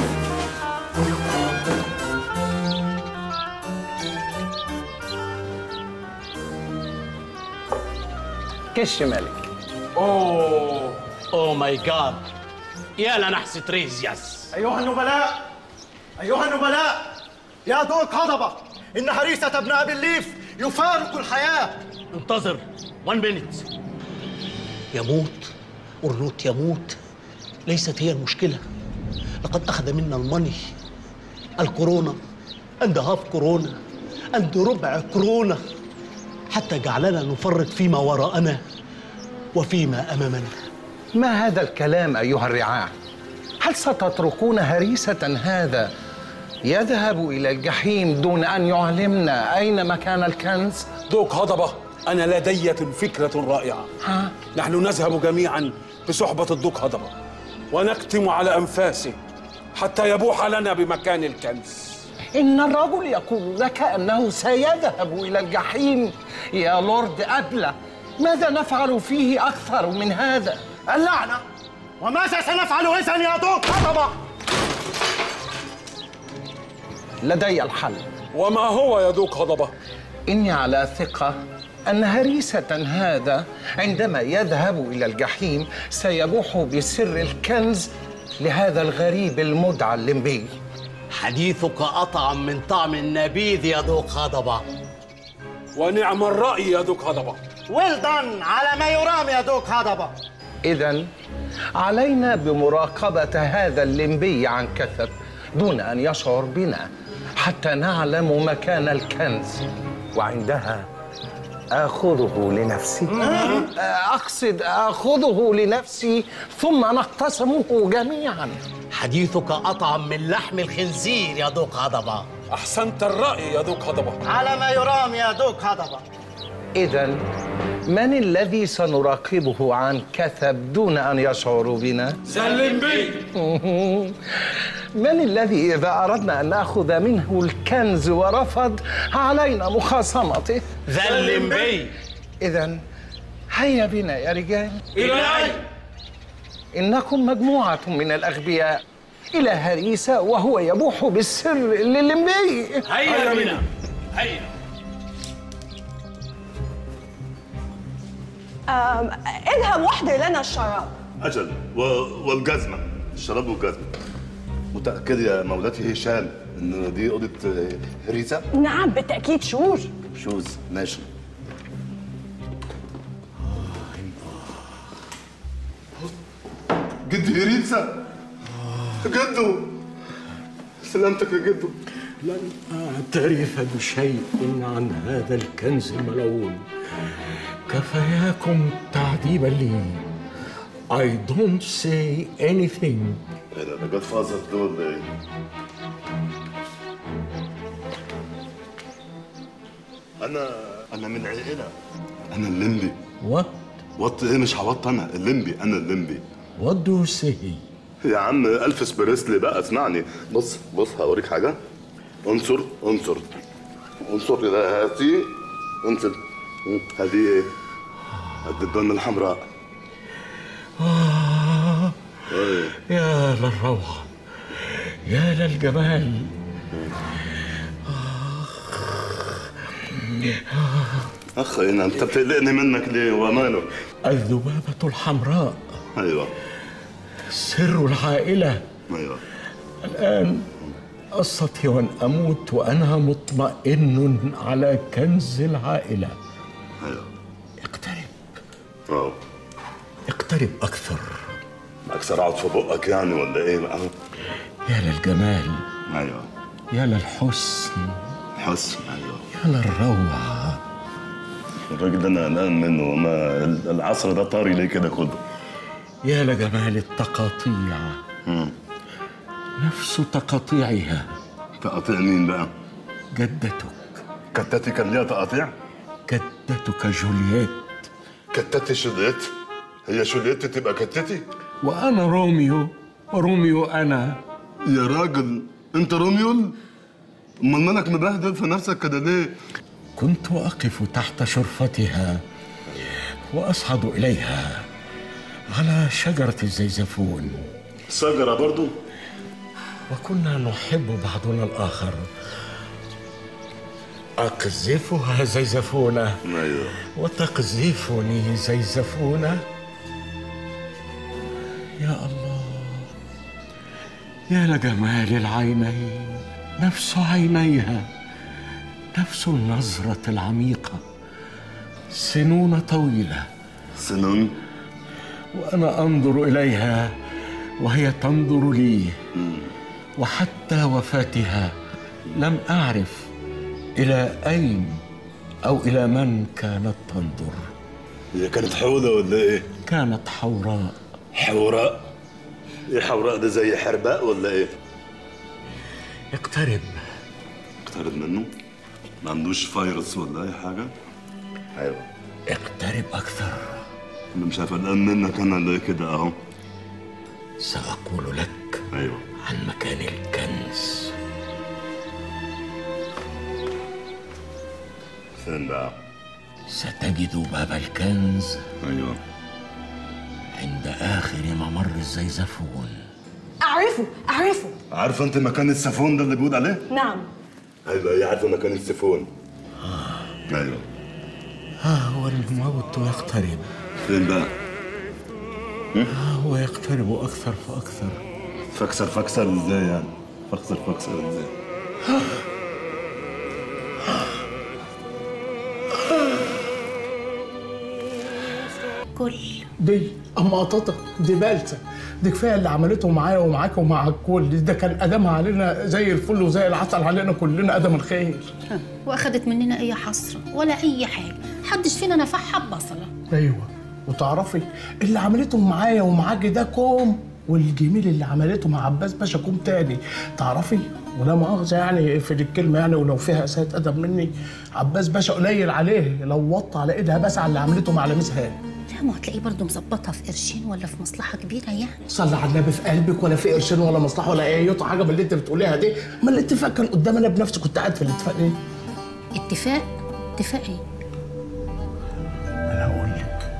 كش مالك اوه اوه ماي جاد يا لنحس تريزياس أيها النبلاء أيها النبلاء يا دوك هضبة إن هريسة ابن أبي الليف يفارق الحياة انتظر 1 مينيت يموت أورنوت يموت ليست هي المشكلة لقد أخذ منا الماني الكورونا أند هاف كورونا أند ربع كورونا حتى جعلنا نفرط فيما وراءنا وفيما أمامنا ما هذا الكلام أيها الرعاع؟ هل ستتركون هريسة هذا يذهب إلى الجحيم دون أن يعلمنا أين مكان الكنز؟ دوك هضبة أنا لدي فكرة رائعة ها؟ نحن نذهب جميعا بصحبة الدوك هضبة ونكتم على أنفاسه حتى يبوح لنا بمكان الكنز إن الرجل يقول لك أنه سيذهب إلى الجحيم يا لورد أبلة ماذا نفعل فيه أكثر من هذا؟ اللعنة وماذا سنفعل إذا يا دوك هضبة لدي الحل وما هو يا دوك هضبة؟ إني على ثقة أن هريسة هذا عندما يذهب إلى الجحيم سيبوح بسر الكنز لهذا الغريب المدعى الليمبي حديثك أطعم من طعم النبيذ يا ذوق هضبة ونعم الرأي يا دوك هضبة ويل دان على ما يرام يا دوك هضبة إذا علينا بمراقبة هذا الليمبي عن كثب دون أن يشعر بنا حتى نعلم مكان الكنز وعندها آخذه لنفسي أقصد آخذه لنفسي ثم نقتسمه جميعا حديثك أطعم من لحم الخنزير يا ذوق هضبة أحسنت الرأي يا دوك هضبة على ما يرام يا دوك هضبة إذا من الذي سنراقبه عن كثب دون أن يشعر بنا؟ سلم بي من الذي إذا أردنا أن نأخذ منه الكنز ورفض علينا مخاصمته؟ ذا الليمبي. إذا هيا بنا يا رجال إلى أين؟ إنكم مجموعة من الأغبياء إلى هريسة وهو يبوح بالسر للمبي هيا بنا هيا آم، اذهب واحضر لنا الشراب أجل و... والجزمة الشراب والجزمة متأكد يا مولاتي هشام إن دي أوضة آه، هريسة؟ نعم بالتأكيد شور شوز ماشي جدي هريسة جدو سلامتك يا جدو لن أعترف بشيء عن هذا الكنز الملعون كفاياكم تعذيبا لي I don't say anything ايه ده ده جاد فازر دول ده ايه؟ أنا أنا من عائلة أنا الليمبي What? وط إيه مش هوط أنا الليمبي أنا الليمبي What do you say? يا عم الفس بريسلي بقى اسمعني بص بص هوريك حاجه انصر انصر انصر كده هاتي انصر هذه ايه؟ الدبانه الحمراء آه ايه يا للروعة يا للجمال اخ انا انت بتقلقني منك ليه وماله؟ الذبابة الحمراء ايوه سر العائلة ايوه الآن أستطيع أن أموت وأنا مطمئن على كنز العائلة ايوه اقترب اه اقترب أكثر اكثر اقعد في بقك يعني ولا ايه بقى؟ يا للجمال ايوه يا للحسن حسن ايوه يا للروعة الراجل ده انا قلقان منه وما العصر ده طاري ليه كده كله؟ يا لجمال التقاطيع نفس تقاطيعها تقاطيع مين بقى؟ جدتك كتاتي كان ليها تقاطيع؟ جدتك جولييت كتاتي شوليت؟ هي شوليت تبقى كتاتي؟ وأنا روميو وروميو أنا يا راجل انت روميو؟ امال مالك مبهدل في نفسك كده ليه؟ كنت أقف تحت شرفتها وأصعد إليها على شجرة الزيزفون شجرة برضو؟ وكنا نحب بعضنا الآخر أقذفها زيزفونة ايوه وتقذفني زيزفونة يا لجمال العينين نفس عينيها نفس النظرة العميقة سنون طويلة سنون وأنا أنظر إليها وهي تنظر لي وحتى وفاتها لم أعرف إلى أين أو إلى من كانت تنظر هي كانت حوضة ولا ايه؟ كانت حوراء حوراء ايه حوراء ده زي حرباء ولا ايه؟ اقترب اقترب منه؟ ما عندوش فيروس ولا اي حاجة؟ ايوه اقترب أكثر انا مش عارف قلقان منك انا ليه كده اهو سأقول لك ايوه عن مكان الكنز فين بقى؟ ستجد باب الكنز ايوه عند آخر ممر الزيزفون اعرفه اعرفه عارفه انت مكان السفون ده اللي بيقول عليه؟ نعم ايوه هي عارفه مكان السفون ايوه ها هو الموت يقترب فين بقى؟ ها هو يقترب أكثر فأكثر فكسر فكسر ازاي يعني؟ فكسر فكسر ازاي؟ كل دي اما قططك دي بالسه دي كفايه اللي عملته معايا ومعاك ومع الكل ده كان ادمها علينا زي الفل وزي العسل علينا كلنا ادم الخير واخدت مننا اي حسره ولا اي حاجه محدش فينا نفعها ببصله ايوه وتعرفي اللي عملته معايا ومعاك ده كوم والجميل اللي عملته مع عباس باشا كوم تاني تعرفي ولا مؤاخذه يعني في الكلمه يعني ولو فيها اساءه ادب مني عباس باشا قليل عليه لو وطى على ايدها بس على اللي عملته مع لميس هاني لا ما هتلاقيه برضه مظبطها في قرشين ولا في مصلحه كبيره يعني صلي على النبي في قلبك ولا في قرشين ولا مصلحه ولا اي يطع حاجه من اللي انت بتقوليها دي ما الاتفاق كان قدام انا بنفسي كنت قاعد في الاتفاق ايه اتفاق اتفاق ايه انا هقول لك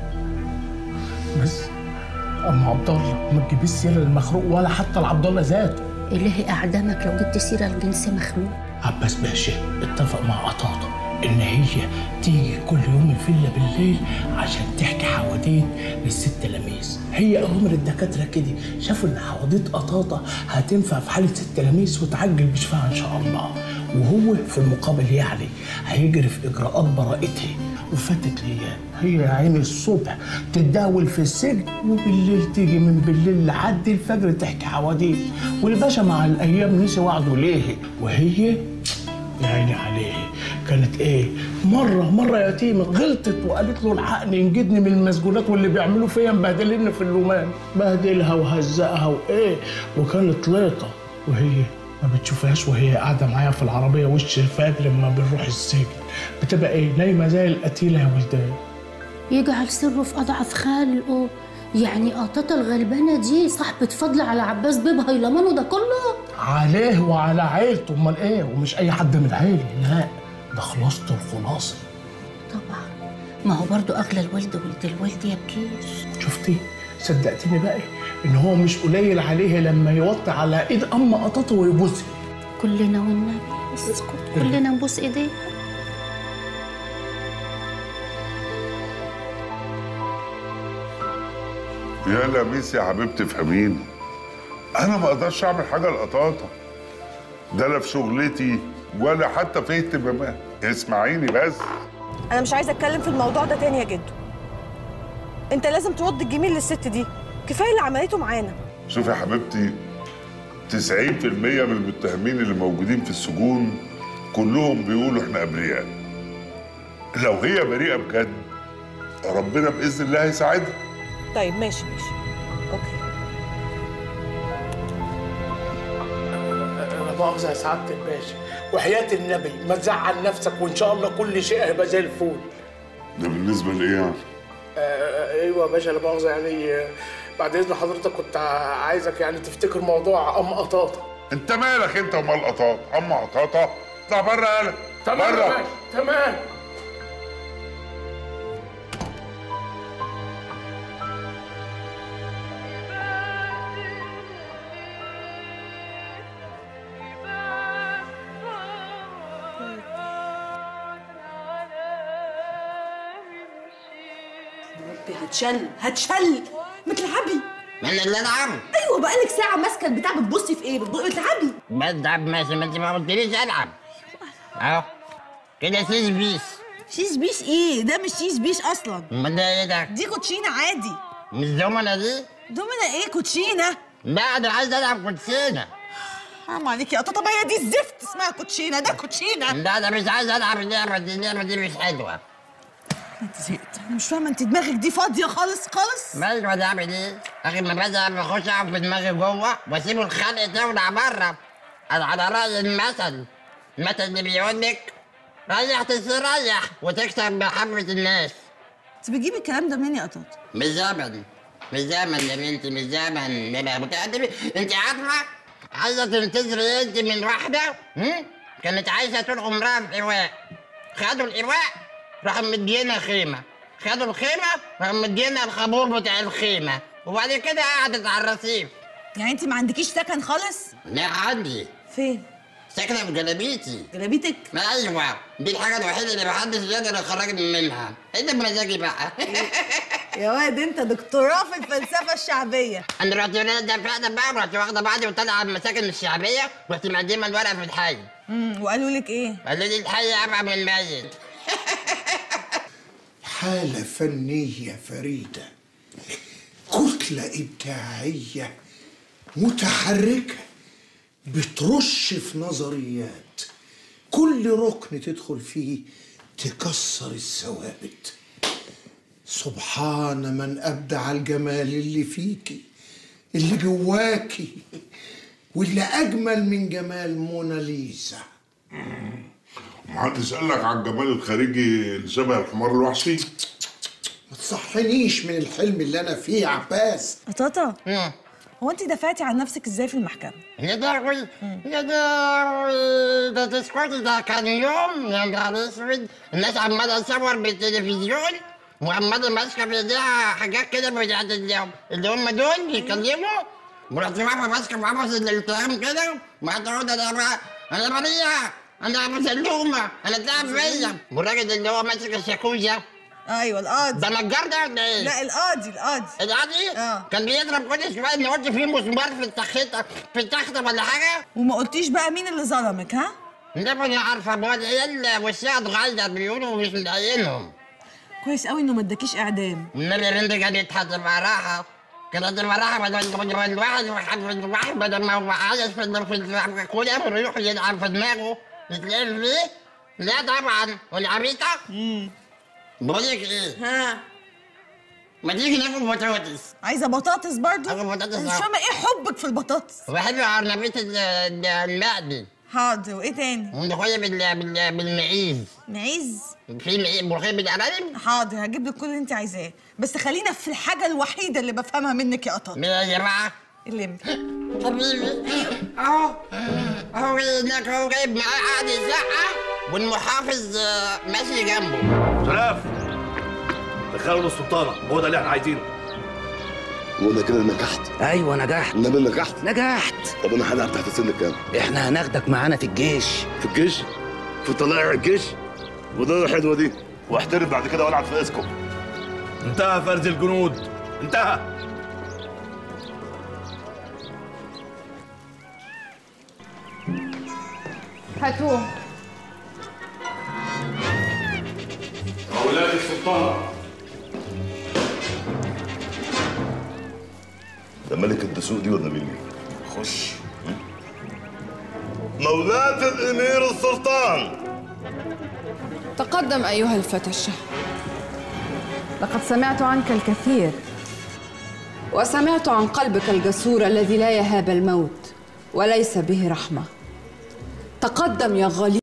بس اما عبد الله ما تجيبيش سيره للمخلوق ولا حتى لعبد الله ذاته الهي اعدامك لو جبت سيره لجنس مخلوق عباس باشا اتفق مع قطاطة إن هي تيجي كل يوم الفيلا بالليل عشان تحكي حواديت للست لميس هي أوامر الدكاترة كده شافوا إن حواديت قطاطة هتنفع في حالة ست لميس وتعجل بشفاها إن شاء الله وهو في المقابل يعني هيجري في إجراءات براءتها وفاتت ليا هي يا عيني الصبح تتداول في السجن وبالليل تيجي من بالليل لحد الفجر تحكي حواديت والباشا مع الأيام نسي وعده ليه وهي يا عيني عليه كانت ايه مره مره يتيمه غلطت وقالت له الحقني انجدني من المسجونات واللي بيعملوا فيا مبهدليني في اللومان بهدلها وهزقها وايه وكانت ليطه وهي ما بتشوفهاش وهي قاعده معايا في العربيه وش الفجر لما بنروح السجن بتبقى ايه نايمه زي القتيله يا ولدان يجعل سره في اضعف خلقه يعني قطاطة الغلبانة دي صاحبة فضل على عباس بيبها يلمانه ده كله عليه وعلى عيلته امال ايه ومش اي حد من العيله لا ده خلاصته الخلاصه طبعا ما هو برضو أغلى الولد ولد الولد يا بكير شفتي صدقتني بقى ان هو مش قليل عليه لما يوطي على ايد ام قطاطه ويبوسها كلنا والنبي اسكت كلنا نبوس ايديه يا لميس يا حبيبتي فهميني انا ما اقدرش اعمل حاجه لقطاطه ده لا في شغلتي ولا حتى في اهتمامات اسمعيني بس انا مش عايزه اتكلم في الموضوع ده تاني يا جدو انت لازم ترد الجميل للست دي كفايه اللي عملته معانا شوفي يا حبيبتي 90% من المتهمين اللي موجودين في السجون كلهم بيقولوا احنا ابرياء لو هي بريئه بجد ربنا باذن الله هيساعدها طيب ماشي ماشي اوكي لا مؤاخذة يا سعادة الباشا وحياة النبي ما تزعل نفسك وإن شاء الله كل شيء هيبقى زي الفل. ده بالنسبه لايه يعني آه أيوة يا باشا لا مؤاخذة يعني آه، بعد إذن حضرتك كنت عايزك يعني تفتكر موضوع أم قطاطة. انت مالك انت ومال قطاطه اما قطاطه اطلع بره يالا تمام يا بره باشا تمام. ربي هتشل هتشل ما تلعبي من اللي نعم ايوه ايوه بقالك ساعه ماسكه البتاع بتبصي في ايه بتبصي بتلعبي بلعب ماشي ما انت ما قلتليش العب اهو كده سيس بيس شيش بيش ايه ده مش شيش بيش اصلا امال ده ايه ده؟ دي كوتشينه عادي مش دومنا دي؟ دومنا ايه كوتشينه لا انا عايز العب كوتشينه حرام عليك يا قطه طب هي دي الزفت اسمها كوتشينه ده كوتشينه لا انا مش عايز العب اللعبه دي اللعبه دي مش حلوه انت زهقت انا مش فاهمه انت دماغك دي فاضيه خالص خالص مالك ما تعمل ايه؟ اخي ما بزهق بخش اقعد في دماغي جوه واسيب الخلق تولع بره انا على راي المثل المثل اللي بيقول لك ريح تستريح وتكسب محبة الناس انت بتجيبي الكلام ده منين يا قطط مش زمن مش زمن يا بنتي مش زمن ده انا متقدم انت عارفه عايزه تنتظري انت من واحده هم؟ كانت عايشه طول عمرها في ايواء خدوا الايواء راحوا مدينا خيمه خدوا الخيمه راحوا مدينا الخابور بتاع الخيمه وبعد كده قعدت على الرصيف يعني انت ما عندكيش سكن خالص لا عندي فين ساكنه في جلابيتي جلابيتك ما ايوه دي الحاجه الوحيده اللي محدش يقدر يخرجني منها ايه بمزاجي بقى يا واد انت دكتوراه في الفلسفه الشعبيه انا رحت ده فعلا بقى رحت واخده بعضي وطالعه على المساكن الشعبيه رحت مقدمه الورقه في الحي امم وقالوا لك ايه قالوا لي الحي ابعد من الميت حالة فنية فريدة كتلة إبداعية متحركة بترش في نظريات كل ركن تدخل فيه تكسر الثوابت سبحان من أبدع الجمال اللي فيكي اللي جواكي واللي أجمل من جمال موناليزا محدش قال لك على الجمال الخارجي اللي شبه الحمار الوحشي؟ ما تصحنيش من الحلم اللي أنا فيه يا عباس قطاطا هو انت دفعتي عن نفسك ازاي في المحكمه يا داوي يا داوي ده تسكتي ده كان يوم يا نهار اسود الناس عماله تصور بالتلفزيون وعماله ماسكه في ايديها حاجات كده بتاعت اليوم اللي هم دول بيتكلموا ورحت واقفه ماسكه في قفص الالتهام كده وقعدت اقول انا بقى انا بريئه انا مسلومه انا تعب فيا والراجل اللي هو ماسك الشاكوزه ايوه القاضي ده نجار ده ولا ايه؟ لا القاضي القاضي القاضي؟ اه كان بيضرب كل شويه ان قلت فيه مسمار في التخته في التخته ولا حاجه وما قلتيش بقى مين اللي ظلمك ها ده ما انا عارفه بقى عيال وشها اتغير بيقولوا مش ملاقيينهم كويس قوي انه ما اداكيش اعدام النبي رند كان يتحط براحه كانت البراحه بدل بدل الواحد الواحد بدل ما هو عايش في ال- في ال- كل يوم يروح يلعب في دماغه يتلعب فيه لا طبعا والعبيطه بقول لك ايه ها ما تيجي ناكل بطاطس عايزه بطاطس برضو اكل بطاطس مش أهو. فاهمه ايه حبك في البطاطس وبحب عرنبية ال- ال- المقلي حاضر وايه تاني وملوخية بال بال بالمعيز معيز في معيز ملوخية بالأرانب حاضر هجيب لك كل اللي انت عايزاه بس خلينا في الحاجه الوحيده اللي بفهمها منك يا قطط مين يا جماعة؟ اللي حبيبي اهو اهو هناك هو جايب معاه قاعد يزعق والمحافظ آه، ماشي جنبه شرف دخلوا السلطانه هو ده اللي احنا عايزينه وانا كده نجحت ايوه نجحت النبي نجحت نجحت طب انا هلعب تحت سن كام؟ احنا هناخدك معانا في الجيش في الجيش؟ في طلائع الجيش؟ وده الحلوه دي واحترف بعد كده والعب في اسكو انتهى فرز الجنود انتهى هاتوه أولاد السلطان ده ملك الدسوق دي ولا مين؟ خش مولاة الامير السلطان تقدم أيها الفتى الشهم لقد سمعت عنك الكثير وسمعت عن قلبك الجسور الذي لا يهاب الموت وليس به رحمة تقدم يا غليظ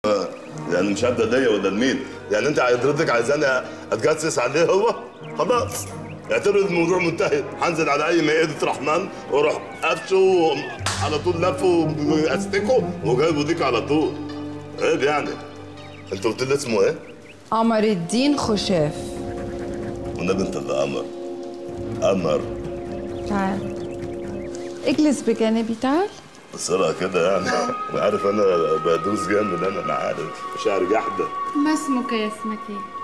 يعني مش هبدا ليا ولا لمين يعني انت حضرتك عايزاني اتجسس عليه هو خلاص اعتبر الموضوع منتهي هنزل على اي مائده رحمن واروح قفشه على طول لفه واستكه وجايبه ديك على طول عيب يعني انت قلت لي اسمه ايه؟ قمر الدين خشاف والنبي انت اللي قمر قمر تعال اجلس بجانبي تعال بسرعه كده يعني عارف انا بدوس جامد انا انا عارف شعر جحده ما اسمك يا اسمك ايه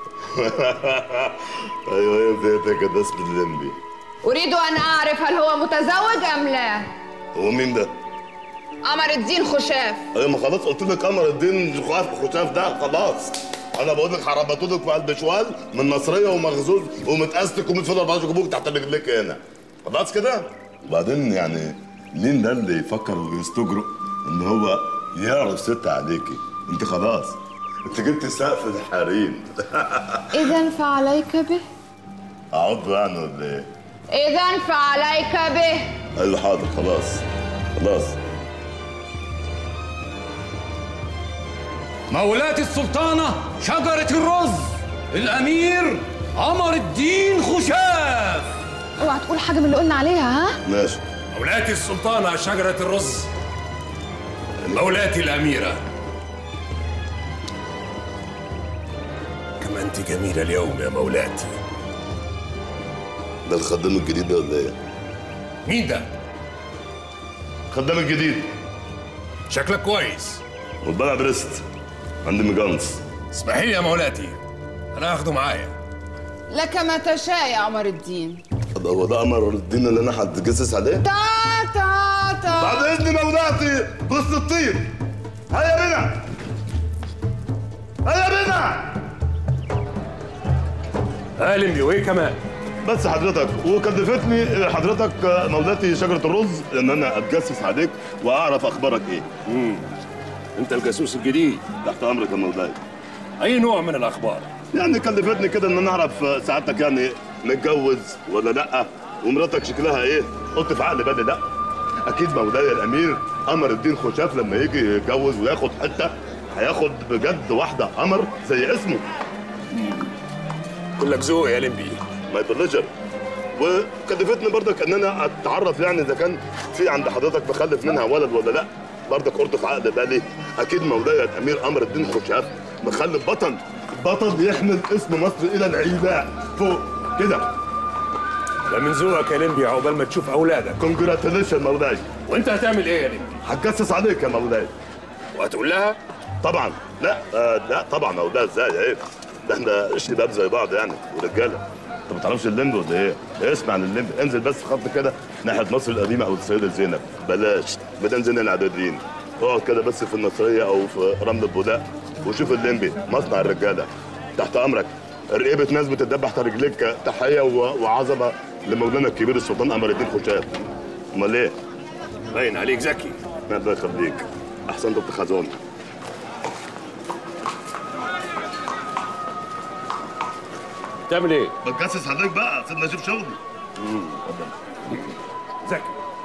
ايوه هي بيتك ده اسم الليمبي اريد ان اعرف هل هو متزوج ام لا هو مين ده؟ قمر الدين خشاف ايوه ما خلاص قلت لك قمر الدين خشاف خشاف ده خلاص انا بقول لك هربطوا لك في قلب شوال من نصريه ومغزوز ومتأستك ومتفضل بعض جبوك تحت رجليك هنا خلاص كده وبعدين يعني مين ده اللي يفكر ويستجرؤ ان هو يعرف ست عليكي انت خلاص انت جبت سقف الحريم اذا فعليك به اقعد يعني ولا ايه؟ اذا فعليك به ايوه حاضر خلاص خلاص مولاة السلطانة شجرة الرز الأمير قمر الدين خشاف اوعى تقول حاجه من اللي قلنا عليها ها ماشي مولاة السلطانة شجرة الرز مولاتي الأميرة كما أنت جميلة اليوم يا مولاتي ده الخدام الجديد ده ولا ايه؟ مين ده؟ الخدام الجديد شكلك كويس والبلع بريست عندي مجانس اسمحي لي يا مولاتي أنا هاخده معايا لك ما تشاء يا قمر الدين طب هو ده قمر الدين اللي انا هتجسس عليه؟ تا تا تا بعد اذن مولاتي بص الطير هيا بنا هيا بنا هالم بيه وايه كمان؟ بس حضرتك وكلفتني حضرتك مولاتي شجره الرز ان انا اتجسس عليك واعرف اخبارك ايه. امم انت الجاسوس الجديد تحت امرك يا مولاي. اي نوع من الاخبار؟ يعني كلفتني كده ان انا اعرف سعادتك يعني متجوز ولا لا ومراتك شكلها ايه؟ قلت في عقل بالي لا. اكيد مولاي الامير قمر الدين خشاف لما يجي يتجوز وياخد حته هياخد بجد واحده قمر زي اسمه. كلك ذوق يا لمبي ماي بليجر وكلفتني برضك ان انا اتعرف يعني اذا كان في عند حضرتك مخلف منها ولد ولا لا برضك قلت في عقل بالي اكيد مولاي الامير قمر الدين خشاف مخلف بطل بطل يحمل اسم مصر الى العيباء فوق كده ده من ذوقك يا لمبي عقبال ما تشوف اولادك كونجراتيليشن مولاي وانت هتعمل ايه يا لمبي؟ هتجسس عليك يا مولاي وهتقول لها؟ طبعا لا آه لا طبعا مولاي ازاي عيب ده احنا شباب زي بعض يعني ورجاله انت ما تعرفش الليمبي ولا ايه؟ اسمع عن الليمبي انزل بس خط كده ناحيه مصر القديمه او السيده زينب بلاش بدل زين العدادين اقعد كده بس في النصريه او في رمل البولاق وشوف الليمبي مصنع الرجاله تحت امرك رقيبه ناس بتدبح تحت رجليك تحيه و- وعظمه لمولانا الكبير السلطان قمر الدين خشاب امال ايه؟ باين عليك ذكي الله يخليك احسن دكتور خزون تعمل ايه؟ بتجسس عليك بقى سيبنا اشوف شغلي ذكي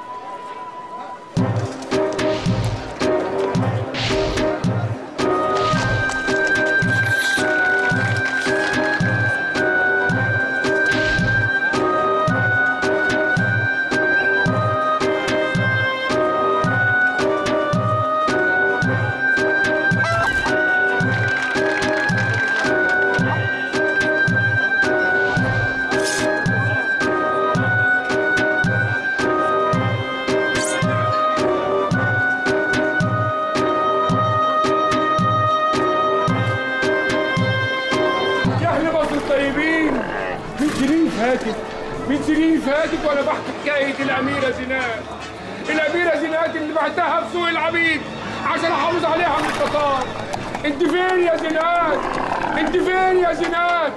يا اهل مصر الطيبين من سنين فاتت من سنين فاتت وانا بحكي حكايه الاميره زينات الاميره زينات اللي بعتها في سوق العبيد عشان احافظ عليها من التتار انت فين يا زينات انت فين يا زينات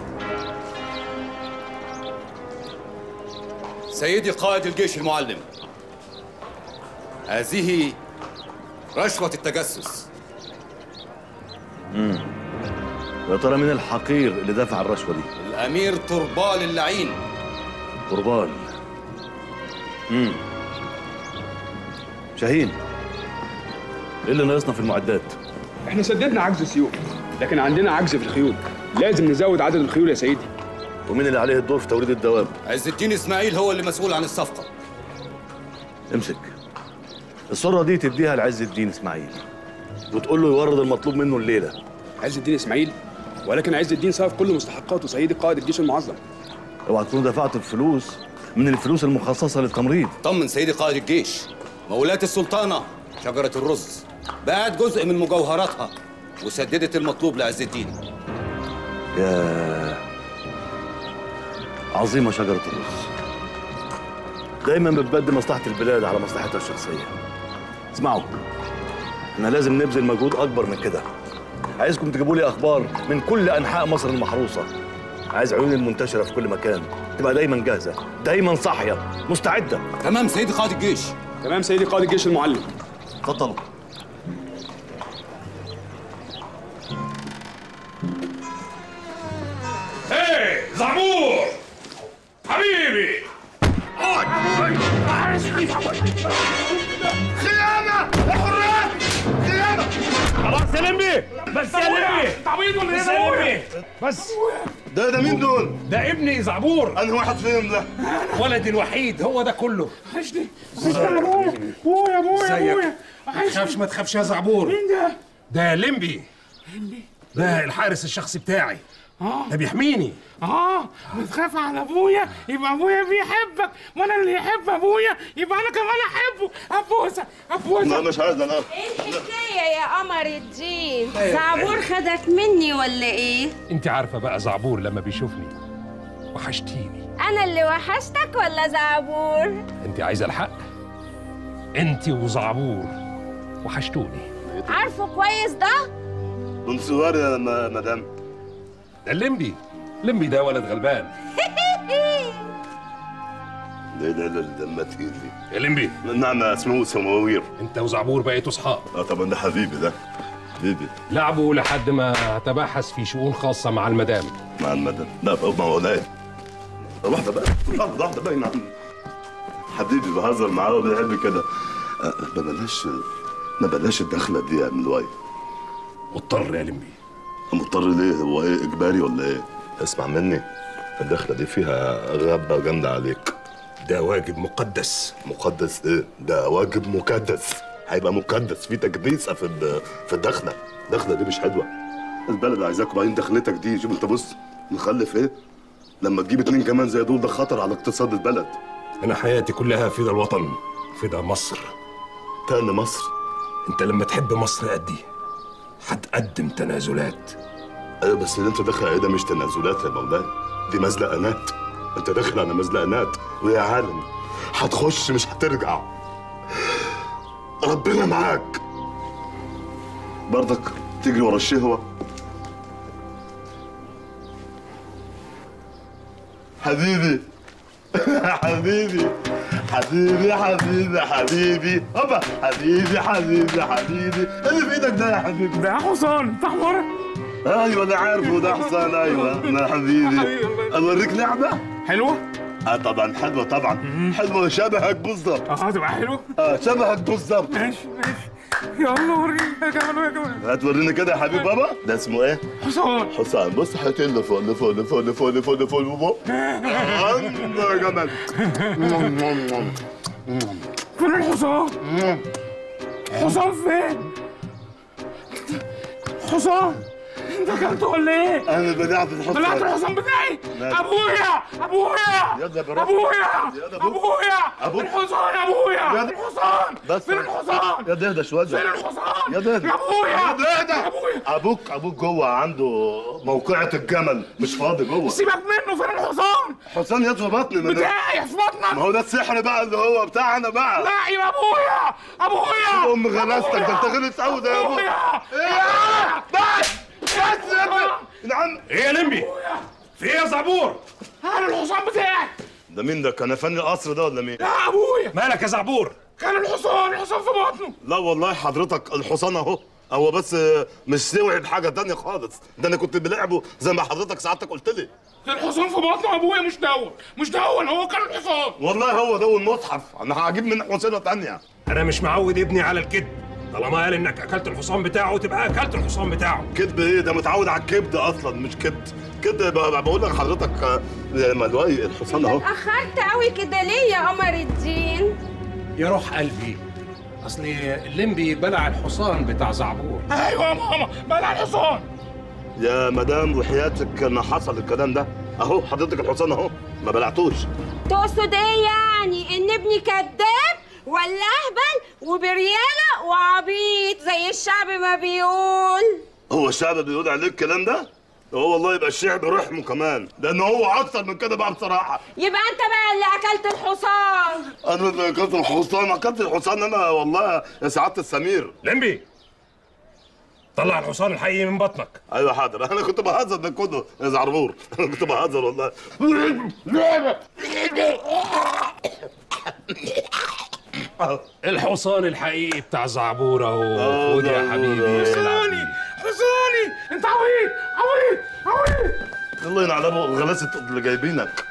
سيدي قائد الجيش المعلم هذه رشوة التجسس امم يا ترى مين الحقير اللي دفع الرشوه دي؟ الأمير طربال اللعين قربان امم شاهين ايه اللي ناقصنا في المعدات؟ احنا سددنا عجز السيوف لكن عندنا عجز في الخيول لازم نزود عدد الخيول يا سيدي ومين اللي عليه الدور في توريد الدواب عز الدين اسماعيل هو اللي مسؤول عن الصفقه امسك الصورة دي تديها لعز الدين اسماعيل وتقول له يورد المطلوب منه الليلة عز الدين اسماعيل ولكن عز الدين صرف كل مستحقاته سيدي قائد الجيش المعظم اوعى تكون دفعت الفلوس من الفلوس المخصصة للتمريض طمن سيدي قائد الجيش مولاة السلطانة شجرة الرز باعت جزء من مجوهراتها وسددت المطلوب لعز الدين يا عظيمة شجرة الرز دايما بتبدي مصلحة البلاد على مصلحتها الشخصية اسمعوا احنا لازم نبذل مجهود أكبر من كده عايزكم تجيبوا لي أخبار من كل أنحاء مصر المحروسة عايز عيون المنتشرة في كل مكان تبقى دايما جاهزة دايما صاحية مستعدة تمام سيدي قائد الجيش تمام سيدي قائد الجيش المعلم اتفضلوا هي زعبور حبيبي خيانة يا حراس خيانة خلاص يا لمبي بس يا لمبي تعويض ولا بس يا لمبي بس ده ده مين دول؟ ده ابني زعبور أنا واحد فيهم ده ولدي الوحيد هو ده كله وحشني وحشني يا ابويا ابويا ابويا ازيك؟ ابويا ما تخافش ما تخافش يا زعبور مين ده؟ ده لمبي ده الحارس الشخصي بتاعي اه ده بيحميني اه بتخاف على ابويا يبقى ابويا بيحبك وانا اللي يحب ابويا يبقى انا كمان احبه ابوسه ابوسه لا مش عايز أنا الحكاية يا قمر الدين أيوة. زعبور خدك مني ولا ايه؟ انت عارفه بقى زعبور لما بيشوفني وحشتيني أنا اللي وحشتك ولا زعبور؟ انت عايزه الحق انت وزعبور وحشتوني عارفه كويس ده؟ من صغار يا م- مدام ده الليمبي لمبي ده ولد غلبان ده ده ده دمها تقيل دي يا لمبي نعم اسمه سماوير انت وزعبور بقيتوا اصحاب اه طبعا ده حبيبي ده حبيبي لعبوا لحد ما تباحث في شؤون خاصه مع المدام مع المدام لا بقى مع ولاية واحدة بقى واحدة واحدة بقى نعم حبيبي بهزر معاه وبيحب كده آه، ما بلاش ما بلاش الدخلة دي يا عم الواي مضطر يا لمبي مضطر ليه هو ايه اجباري ولا ايه اسمع مني الدخلة دي فيها غابة جامدة عليك ده واجب مقدس مقدس ايه ده واجب مكدس هيبقى مكدس في تكديسة في ال- في الدخلة الدخلة دي مش حلوة البلد عايزاك وبعدين دخلتك دي شوف انت بص مخلف ايه لما تجيب اتنين كمان زي دول ده خطر على اقتصاد البلد انا حياتي كلها فدا الوطن فدا مصر تاني مصر انت لما تحب مصر قدي هتقدم تنازلات ايوه بس اللي انت داخل عليه ده مش تنازلات يا مولاي دي مزلقانات انت داخل على مزلقانات ويا عالم هتخش مش هترجع ربنا معاك برضك تجري ورا الشهوة حبيبي حبيبي حبيبي حبيبي حبيبي هوبا حبيبي حبيبي حبيبي اللي في ايدك ده يا حبيبي ده حصان تحمر ايوه انا عارفه ده حصان ايوه انا حبيبي اوريك لعبه حلوه اه طبعا حلوه طبعا حلوه شبهك بالظبط اه تبقى حلوه اه شبهك بالظبط ماشي ماشي يلا وريني يا كمان يا كمان هتوريني كده يا حبيب بابا ده اسمه ايه حصان حسام بص حيتين لفوق لفوق لفوق لفوق لفوق لفوق لفوق الله يا جمال فين الحصان؟ حصان فين؟ حصان انت اكلته ولا ايه؟ انا بدعت الحصان بلعت الحصان بتاعي ماشي. ابويا ابويا يلا يا براء. ابويا يلا أبوك. ابويا أبوك. الحصان ابويا يلا. الحصان بس فين الحصان؟ يا ده ده شويه فين الحصان؟ يا ده ده يا ابويا يا ده ده ابويا ابوك ابوك جوه عنده موقعة الجمل مش فاضي جوه سيبك منه فين الحصان؟ حسام يد في بطني من بتاعي في بطنك ما هو ده السحر بقى اللي هو بتاعنا بقى لا يا ابويا ابويا ام غلاستك ده انت غلس قوي ده يا ابويا ابويا ايه بس بس يا ابني نعم ايه يا لمبي في ايه يا زعبور انا الحصان بتاعي ده مين ده كان فني القصر ده ولا مين؟ يا ابويا مالك يا زعبور كان الحصان الحصان في بطنه لا والله حضرتك الحصان اهو هو بس مش سوعي بحاجه تانية خالص ده انا كنت بلعبه زي ما حضرتك سعادتك قلت لي الحصان في بطنه ابويا مش دون مش دون هو كان الحصان والله هو ده المصحف انا هجيب منه حصانه تانية انا مش معود ابني على الكذب طالما قال انك اكلت الحصان بتاعه تبقى اكلت الحصان بتاعه كذب ايه ده متعود على الكبد اصلا مش كبد كده ب- بقول لك حضرتك آه، يا ملواي الحصان اهو اتأخرت قوي كده ليه يا قمر الدين يا روح قلبي اصل الليمبي بلع الحصان بتاع زعبور ايوه يا ماما بلع الحصان يا مدام وحياتك ما حصل الكلام ده اهو حضرتك الحصان اهو ما بلعتوش تقصد ايه يعني ان ابني كذاب ولا اهبل وبريالة وعبيط زي الشعب ما بيقول هو الشعب بيقول عليك الكلام ده هو والله يبقى الشعب رحمه كمان لان هو اكتر من كده بقى بصراحه يبقى انت بقى اللي اكلت الحصان انا اللي اكلت الحصان اكلت الحصان انا والله يا سعاده السمير لمبي طلع الحصان الحقيقي من بطنك ايوه حاضر انا كنت بهزر ده كله يا زعربور انا كنت بهزر والله الحصان الحقيقي بتاع زعبور اهو خد يا حبيبي حصاني حصاني انت عبيط عبيط عبيط الله ينعل ابو غلاسه اللي جايبينك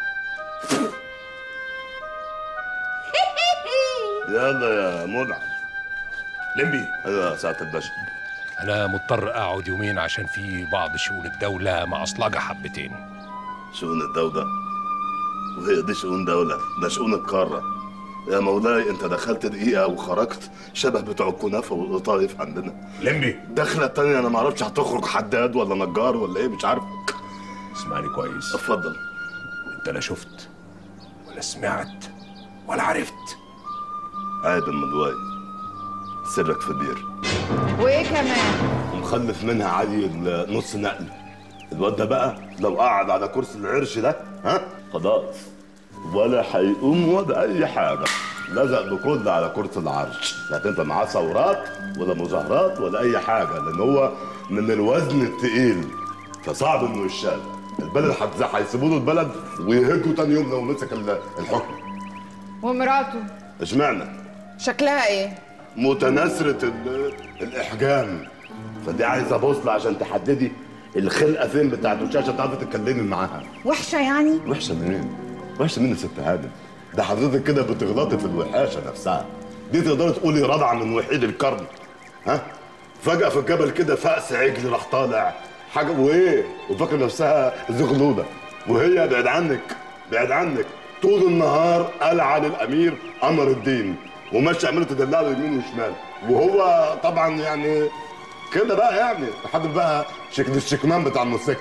يلا يا منى لمبي ايوه يا سعاده الباشا انا مضطر اقعد يومين عشان في بعض شؤون الدوله معصلجه حبتين شؤون الدولة وهي دي شؤون دولة ده شؤون القارة يا مولاي انت دخلت دقيقة وخرجت شبه بتوع الكنافة والقطايف عندنا لمبي دخلة تانية انا معرفش هتخرج حداد ولا نجار ولا ايه مش عارف اسمعني كويس اتفضل انت لا شفت ولا سمعت ولا عرفت عيب المدواي سرك في بير وايه كمان ومخلف منها عيل نص نقل الواد ده بقى لو قعد على كرسي العرش ده ها خلاص ولا هيقوم ولا اي حاجه لزق بكل على كرسي العرش لا انت معاه ثورات ولا مظاهرات ولا اي حاجه لان هو من الوزن الثقيل فصعب انه يشال البلد هتز- هيسيبوا له البلد ويهجوا تاني يوم لو مسك ال- الحكم ومراته اشمعنى شكلها ايه متناثرة ال- الإحجام فدي عايزة بوصلة عشان تحددي الخلقة فين بتاعت الشاشة تعرفي تتكلمي معاها وحشه يعني وحشة منين؟ وحشة منين يا ست هانم؟ ده حضرتك كده بتغلطي في الوحاشة نفسها دي تقدري تقولي رضعة من وحيد القرن ها؟ فجأة في الجبل كده فأس عجل راح طالع حاجة وإيه؟ وفاكرة نفسها زغلولة وهي بعد عنك بعد عنك طول النهار قلعة للأمير قمر الدين وماشي عمالة تدلع له يمين وشمال وهو طبعا يعني كده بقى يعني لحد بقى شكل الشكمان بتاع الموسيقى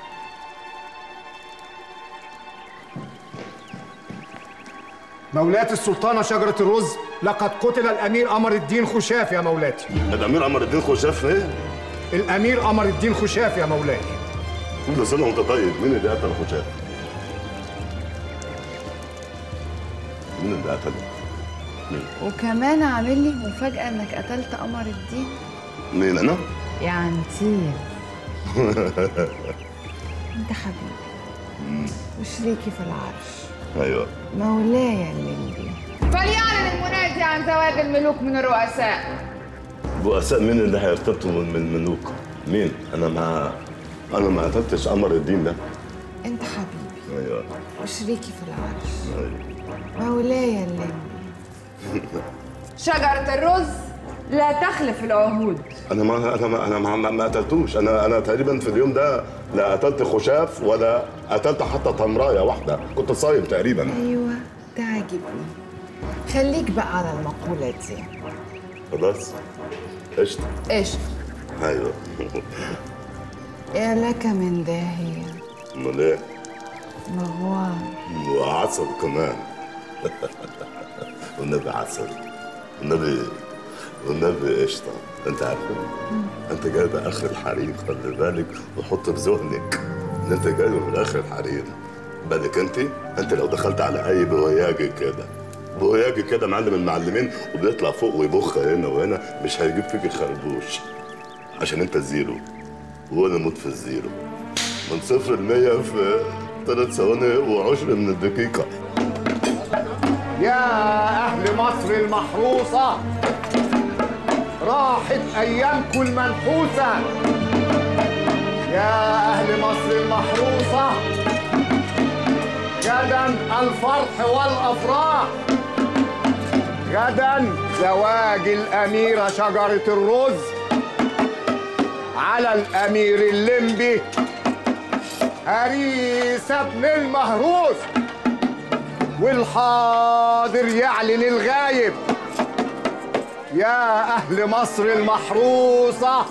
مولاتي السلطانة شجرة الرز لقد قتل الأمير قمر الدين خشاف يا مولاتي الأمير قمر الدين خشاف إيه؟ الأمير قمر الدين خشاف يا مولاي كل سنة وأنت طيب مين اللي قتل خشاف؟ مين اللي قتله؟ مين؟ وكمان عامل لي مفاجأة انك قتلت قمر الدين مين أنا؟ يا عنتيل انت حبيبي وشريكي في العرش أيوه مولاي الليمبي فليعلن المنادي عن زواج الملوك من الرؤساء رؤساء مين اللي هيرتبطوا من من الملوك؟ مين؟ أنا ما أنا ما قتلتش قمر الدين ده انت حبيبي أيوه وشريكي في العرش أيوه مولاي الليمبي شجرة الرز لا تخلف العهود انا ما انا ما انا ما, ما, ما قتلتوش انا انا تقريبا في اليوم ده لا قتلت خشاف ولا قتلت حتى تمرايه واحده كنت صايم تقريبا ايوه تعجبني خليك بقى على المقولة دي خلاص قشطه ايش ايوه يا لك من داهية امال ايه مغوار وعسل كمان والنبي عسل والنبي والنبي قشطه انت عارف انت جايبه اخر الحريم خلي بالك وحط في ذهنك ان انت جايبه من اخر الحريم بالك انت انت لو دخلت على اي بوياجي كده بوياجي كده معلم المعلمين وبيطلع فوق ويبخ هنا وهنا مش هيجيب فيك خربوش عشان انت الزيرو وانا موت في الزيرو من صفر لمية في ثلاث ثواني وعشر من الدقيقة يا أهل مصر المحروسة راحت أيامكم المنحوسة يا أهل مصر المحروسة غدا الفرح والأفراح غدا زواج الأميرة شجرة الرز على الأمير الليمبي هريسة ابن المهروس والحاضر يعلن الغايب يا أهل مصر المحروسة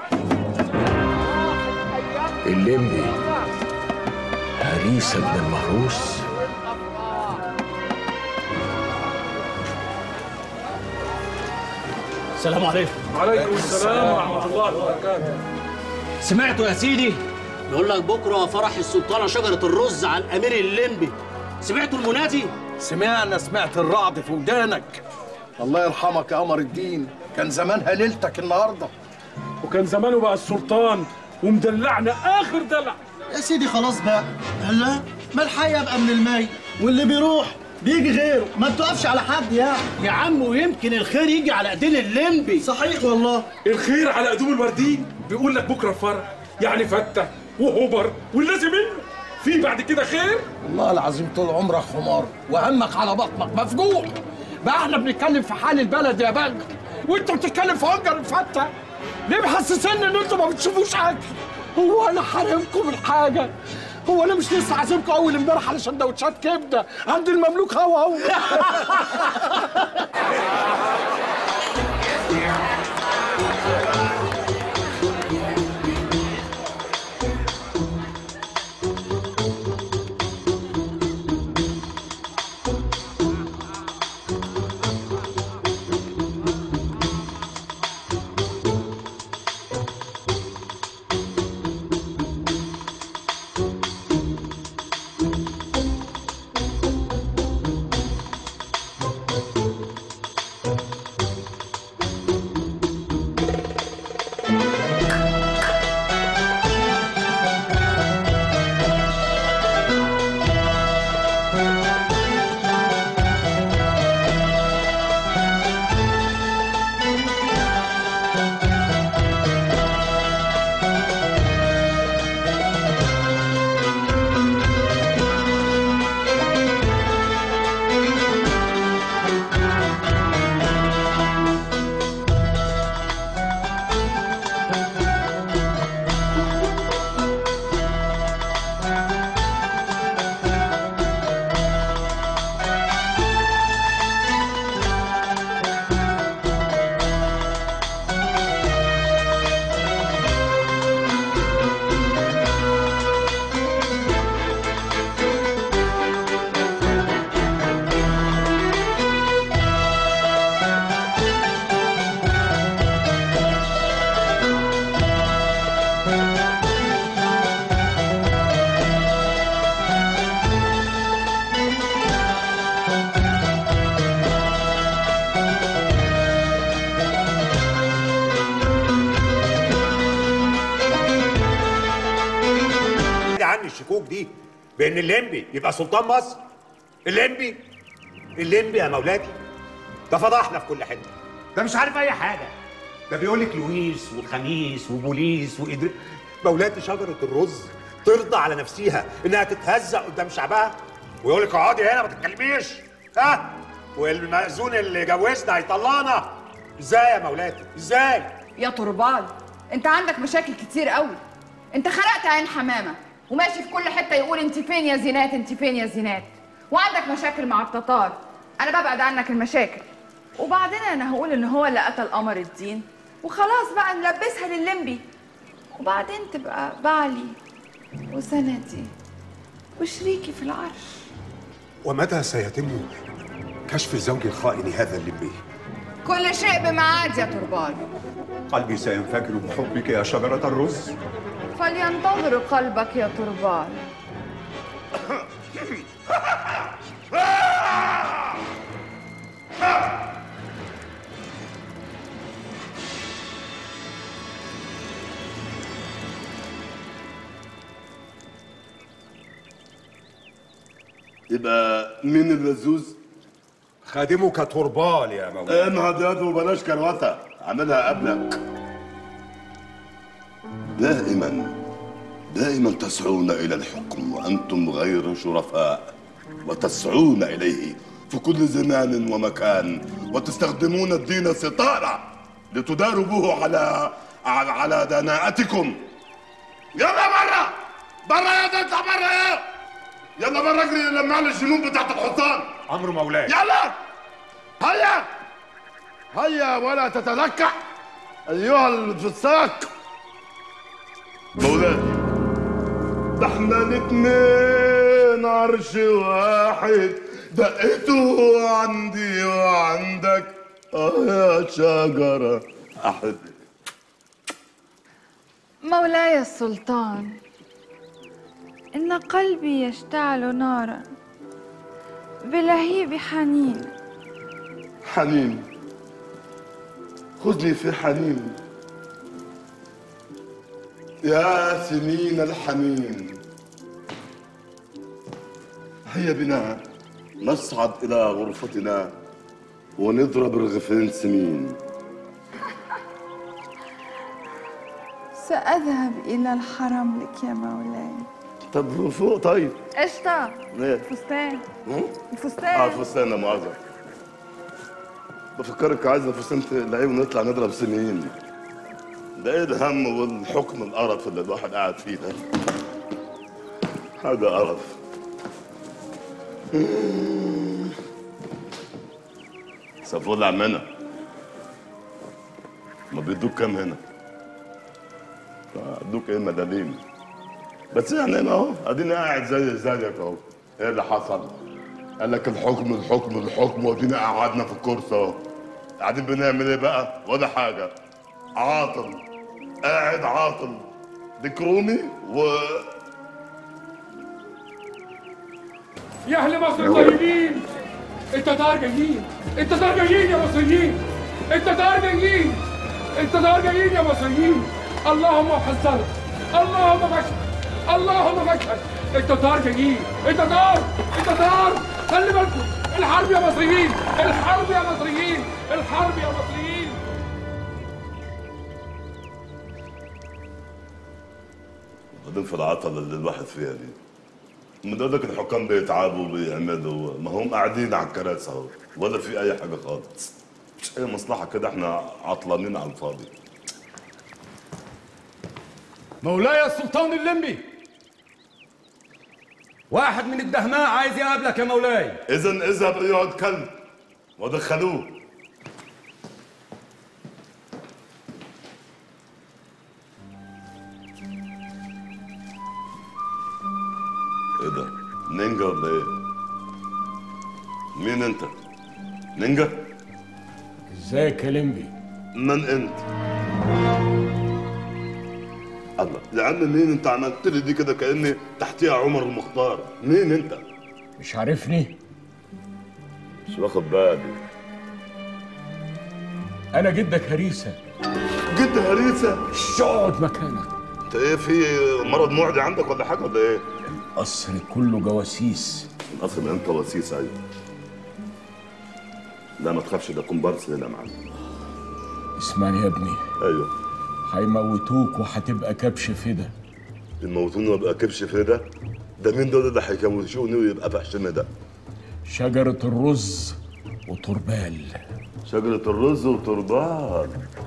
الليمبي هريسة ابن المهروس السلام عليكم وعليكم السلام ورحمة الله وبركاته سمعتوا يا سيدي بيقول لك بكره فرح السلطانه شجره الرز على الامير الليمبي سمعتوا المنادي سمعنا سمعت الرعد في ودانك الله يرحمك يا قمر الدين كان زمانها ليلتك النهارده وكان زمانه بقى السلطان ومدلعنا آخر دلع يا سيدي خلاص بقى هلا ما الحي يبقى من المي واللي بيروح بيجي غيره ما بتقفش على حد يعني يا عم ويمكن الخير يجي على ايدين الليمبي صحيح والله الخير على قدوم الوردين بيقول لك بكرة الفرح يعني فتة وهبر واللازم منه في بعد كده خير والله العظيم طول عمرك حمار وهمك على بطنك مفجوع بقى احنا بنتكلم في حال البلد يا بنك وانت بتتكلم في هنجر الفتة ليه محسسني ان انتوا ما بتشوفوش اكل هو انا حارمكم الحاجه هو انا مش لسه عازمكم اول امبارح على سندوتشات كبده عند المملوك هوا هو بعيد عني الشكوك دي بان الليمبي يبقى سلطان مصر الليمبي الليمبي يا مولاتي ده فضحنا في كل حته ده مش عارف اي حاجه ده بيقول لك لويس والخميس وبوليس وإدريس مولاتي شجره الرز ترضى على نفسها انها تتهزق قدام شعبها ويقول لك اقعدي هنا ما تتكلميش ها والمأذون اللي جوزنا هيطلقنا ازاي يا مولاتي ازاي يا طربال انت عندك مشاكل كتير قوي انت خرقت عين حمامه وماشي في كل حته يقول انت فين يا زينات انت فين يا زينات وعندك مشاكل مع التتار انا ببعد عنك المشاكل وبعدين انا هقول ان هو اللي قتل قمر الدين وخلاص بقى نلبسها لللمبي وبعدين تبقى بعلي وسندي وشريكي في العرش ومتى سيتم كشف الزوج الخائن هذا الليمبي كل شيء بميعاد يا تربال قلبي سينفجر بحبك يا شجرة الرز فلينتظر قلبك يا تربال يبقى مين اللزوز؟ خادمك تربال يا مولاي انهض ياض وبلاش كروته عاملها قبلك دائما دائما تسعون الى الحكم وانتم غير شرفاء وتسعون اليه في كل زمان ومكان وتستخدمون الدين ستارة لتداروا به على على, على دناءتكم يلا برا برا يا ده اطلع برا يا يلا برا اجري لما على الجنوب بتاعت الحصان امر مولاي يلا هيا هيا ولا تتلكع ايها الفساق مولاي ده احنا الاتنين عرش واحد دقته عندي وعندك اه يا شجرة احب مولاي السلطان إن قلبي يشتعل نارا بلهيب حنين حنين خذني في حنين يا سنين الحنين هيا بنا نصعد إلى غرفتنا ونضرب رغفين سمين سأذهب إلى الحرم لك يا مولاي طب فوق طيب قشطة ايه فستان هم؟ اه الفستان فستان لا مؤاخذة بفكرك عايزة فستان تقلعيه ونطلع نضرب سنين ده ايه الهم والحكم القرف اللي الواحد قاعد فيه ده حاجة قرف سافولا عمنا ما بيدوك كام هنا ادوك ايه مداليم بس يعني انا اهو اديني قاعد زي زيك اهو ايه اللي حصل؟ قال لك الحكم الحكم الحكم وادينا قعدنا في الكرسي اهو قاعدين بنعمل ايه بقى؟ ولا حاجه عاطل قاعد عاطل ديك رومي و يا اهل مصر الطيبين التتار جايين التتار جايين يا مصريين التتار جايين التتار جايين يا مصريين اللهم حذرت اللهم فشل اللهم فشل التتار جايين التتار التتار خلي بالكم الحرب يا مصريين الحرب يا مصريين الحرب يا مصريين بعدين في العطل اللي الواحد فيها دي من لك الحكام بيتعبوا وبيعملوا ما هم قاعدين على الكراسي اهو ولا في اي حاجه خالص مش اي مصلحه كده احنا عطلانين على الفاضي مولاي السلطان اللمبي واحد من الدهماء عايز يقابلك يا مولاي اذا اذهب ايها الكلب ودخلوه ايه ده نينجا ولا ايه مين انت نينجا ازيك يا لمبي من انت الله يا عم مين انت عملت لي دي كده كاني تحتيها عمر المختار مين انت مش عارفني مش واخد بالي انا جدك هريسه جد هريسه اقعد مكانك انت ايه في مرض معدي عندك ولا حاجه ولا ايه القصر كله جواسيس القصر انت وسيس ايوه لا ما تخافش ده كومبارس هنا معانا اسمعني يا ابني ايوه هيموتوك وهتبقى كبش فدا يموتوني وابقى كبش فدا ده مين دول اللي هيكوشوني ويبقى فحشنا ده شجرة الرز وتربال شجرة الرز وتربال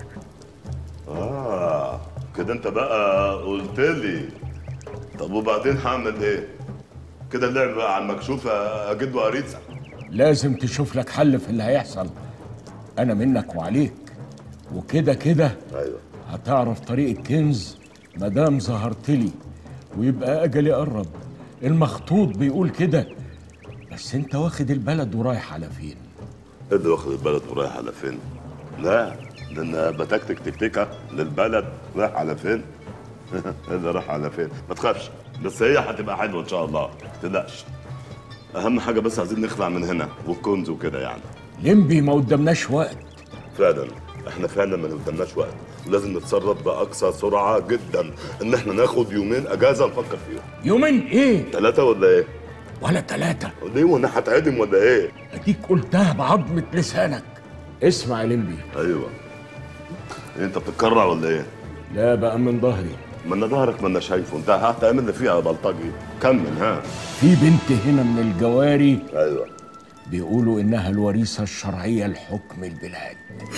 اه كده انت بقى قلت لي طب وبعدين هعمل ايه كده اللعب بقى على المكشوف اجد واريتسا لازم تشوف لك حل في اللي هيحصل انا منك وعليك وكده كده ايوه هتعرف طريق الكنز مدام ظهرت لي ويبقى اجلي قرب المخطوط بيقول كده بس انت واخد البلد ورايح على فين ايه اللي واخد البلد ورايح على فين لا ده انا بتكتك تكتكه للبلد رايح على فين ايه اللي رايح على فين ما تخافش بس هي هتبقى حلوه ان شاء الله ما تقلقش اهم حاجه بس عايزين نخلع من هنا والكنز وكده يعني لمبي ما قدامناش وقت فعلا احنا فعلا ما قدامناش وقت لازم نتصرف باقصى سرعه جدا ان احنا ناخد يومين اجازه نفكر فيهم يومين ايه ثلاثه ولا ايه ولا ثلاثة ليه وانا هتعدم ولا ايه اديك قلتها بعظمة لسانك اسمع يا لمبي ايوه إيه انت بتتكرع ولا ايه لا بقى من ظهري ما انا ظهرك ما انا شايفه انت هتعمل اللي فيها يا بلطجي كمل ها في بنت هنا من الجواري ايوه بيقولوا إنها الوريثة الشرعية لحكم البلاد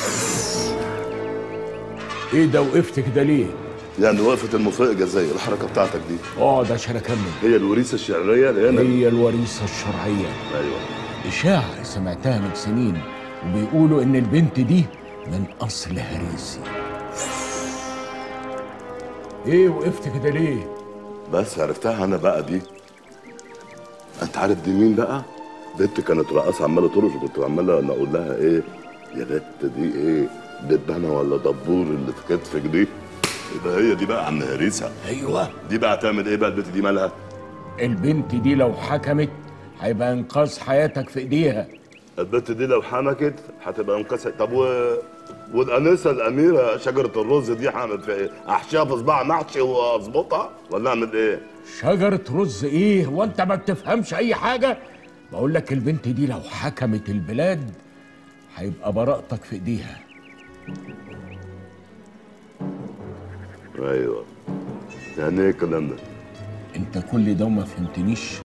إيه ده وقفت كده ليه؟ يعني وقفة المفرقة زي الحركة بتاعتك دي اقعد عشان أكمل هي الوريثة الشعرية اللي هنا هي الوريثة الشرعية ايوه إشاعة سمعتها من سنين وبيقولوا إن البنت دي من أصل هريسي إيه وقفت كده ليه؟ بس عرفتها انا بقى دي انت عارف دي مين بقى بنت كانت رقاصة عمالة ترقص وكنت عمالة انا اقول لها ايه يا بنت دي ايه دبانة ولا دبور اللي في كتفك دي يبقى هي دي بقى عم هريسة ايوه دي بقى هتعمل ايه بقى البنت دي مالها البنت دي لو حكمت هيبقى إنقاذ حياتك في إيديها البنت دي لو حمكت هتبقى انكسر طب و... والانسه الاميره شجره الرز دي هعمل فيها ايه؟ احشيها في صباع محشي واظبطها ولا اعمل ايه؟ شجرة رز إيه؟ وأنت ما بتفهمش أي حاجة؟ بقول لك البنت دي لو حكمت البلاد هيبقى براءتك في إيديها ايوه يعني ايه الكلام ده؟ أنت كل ده وما فهمتنيش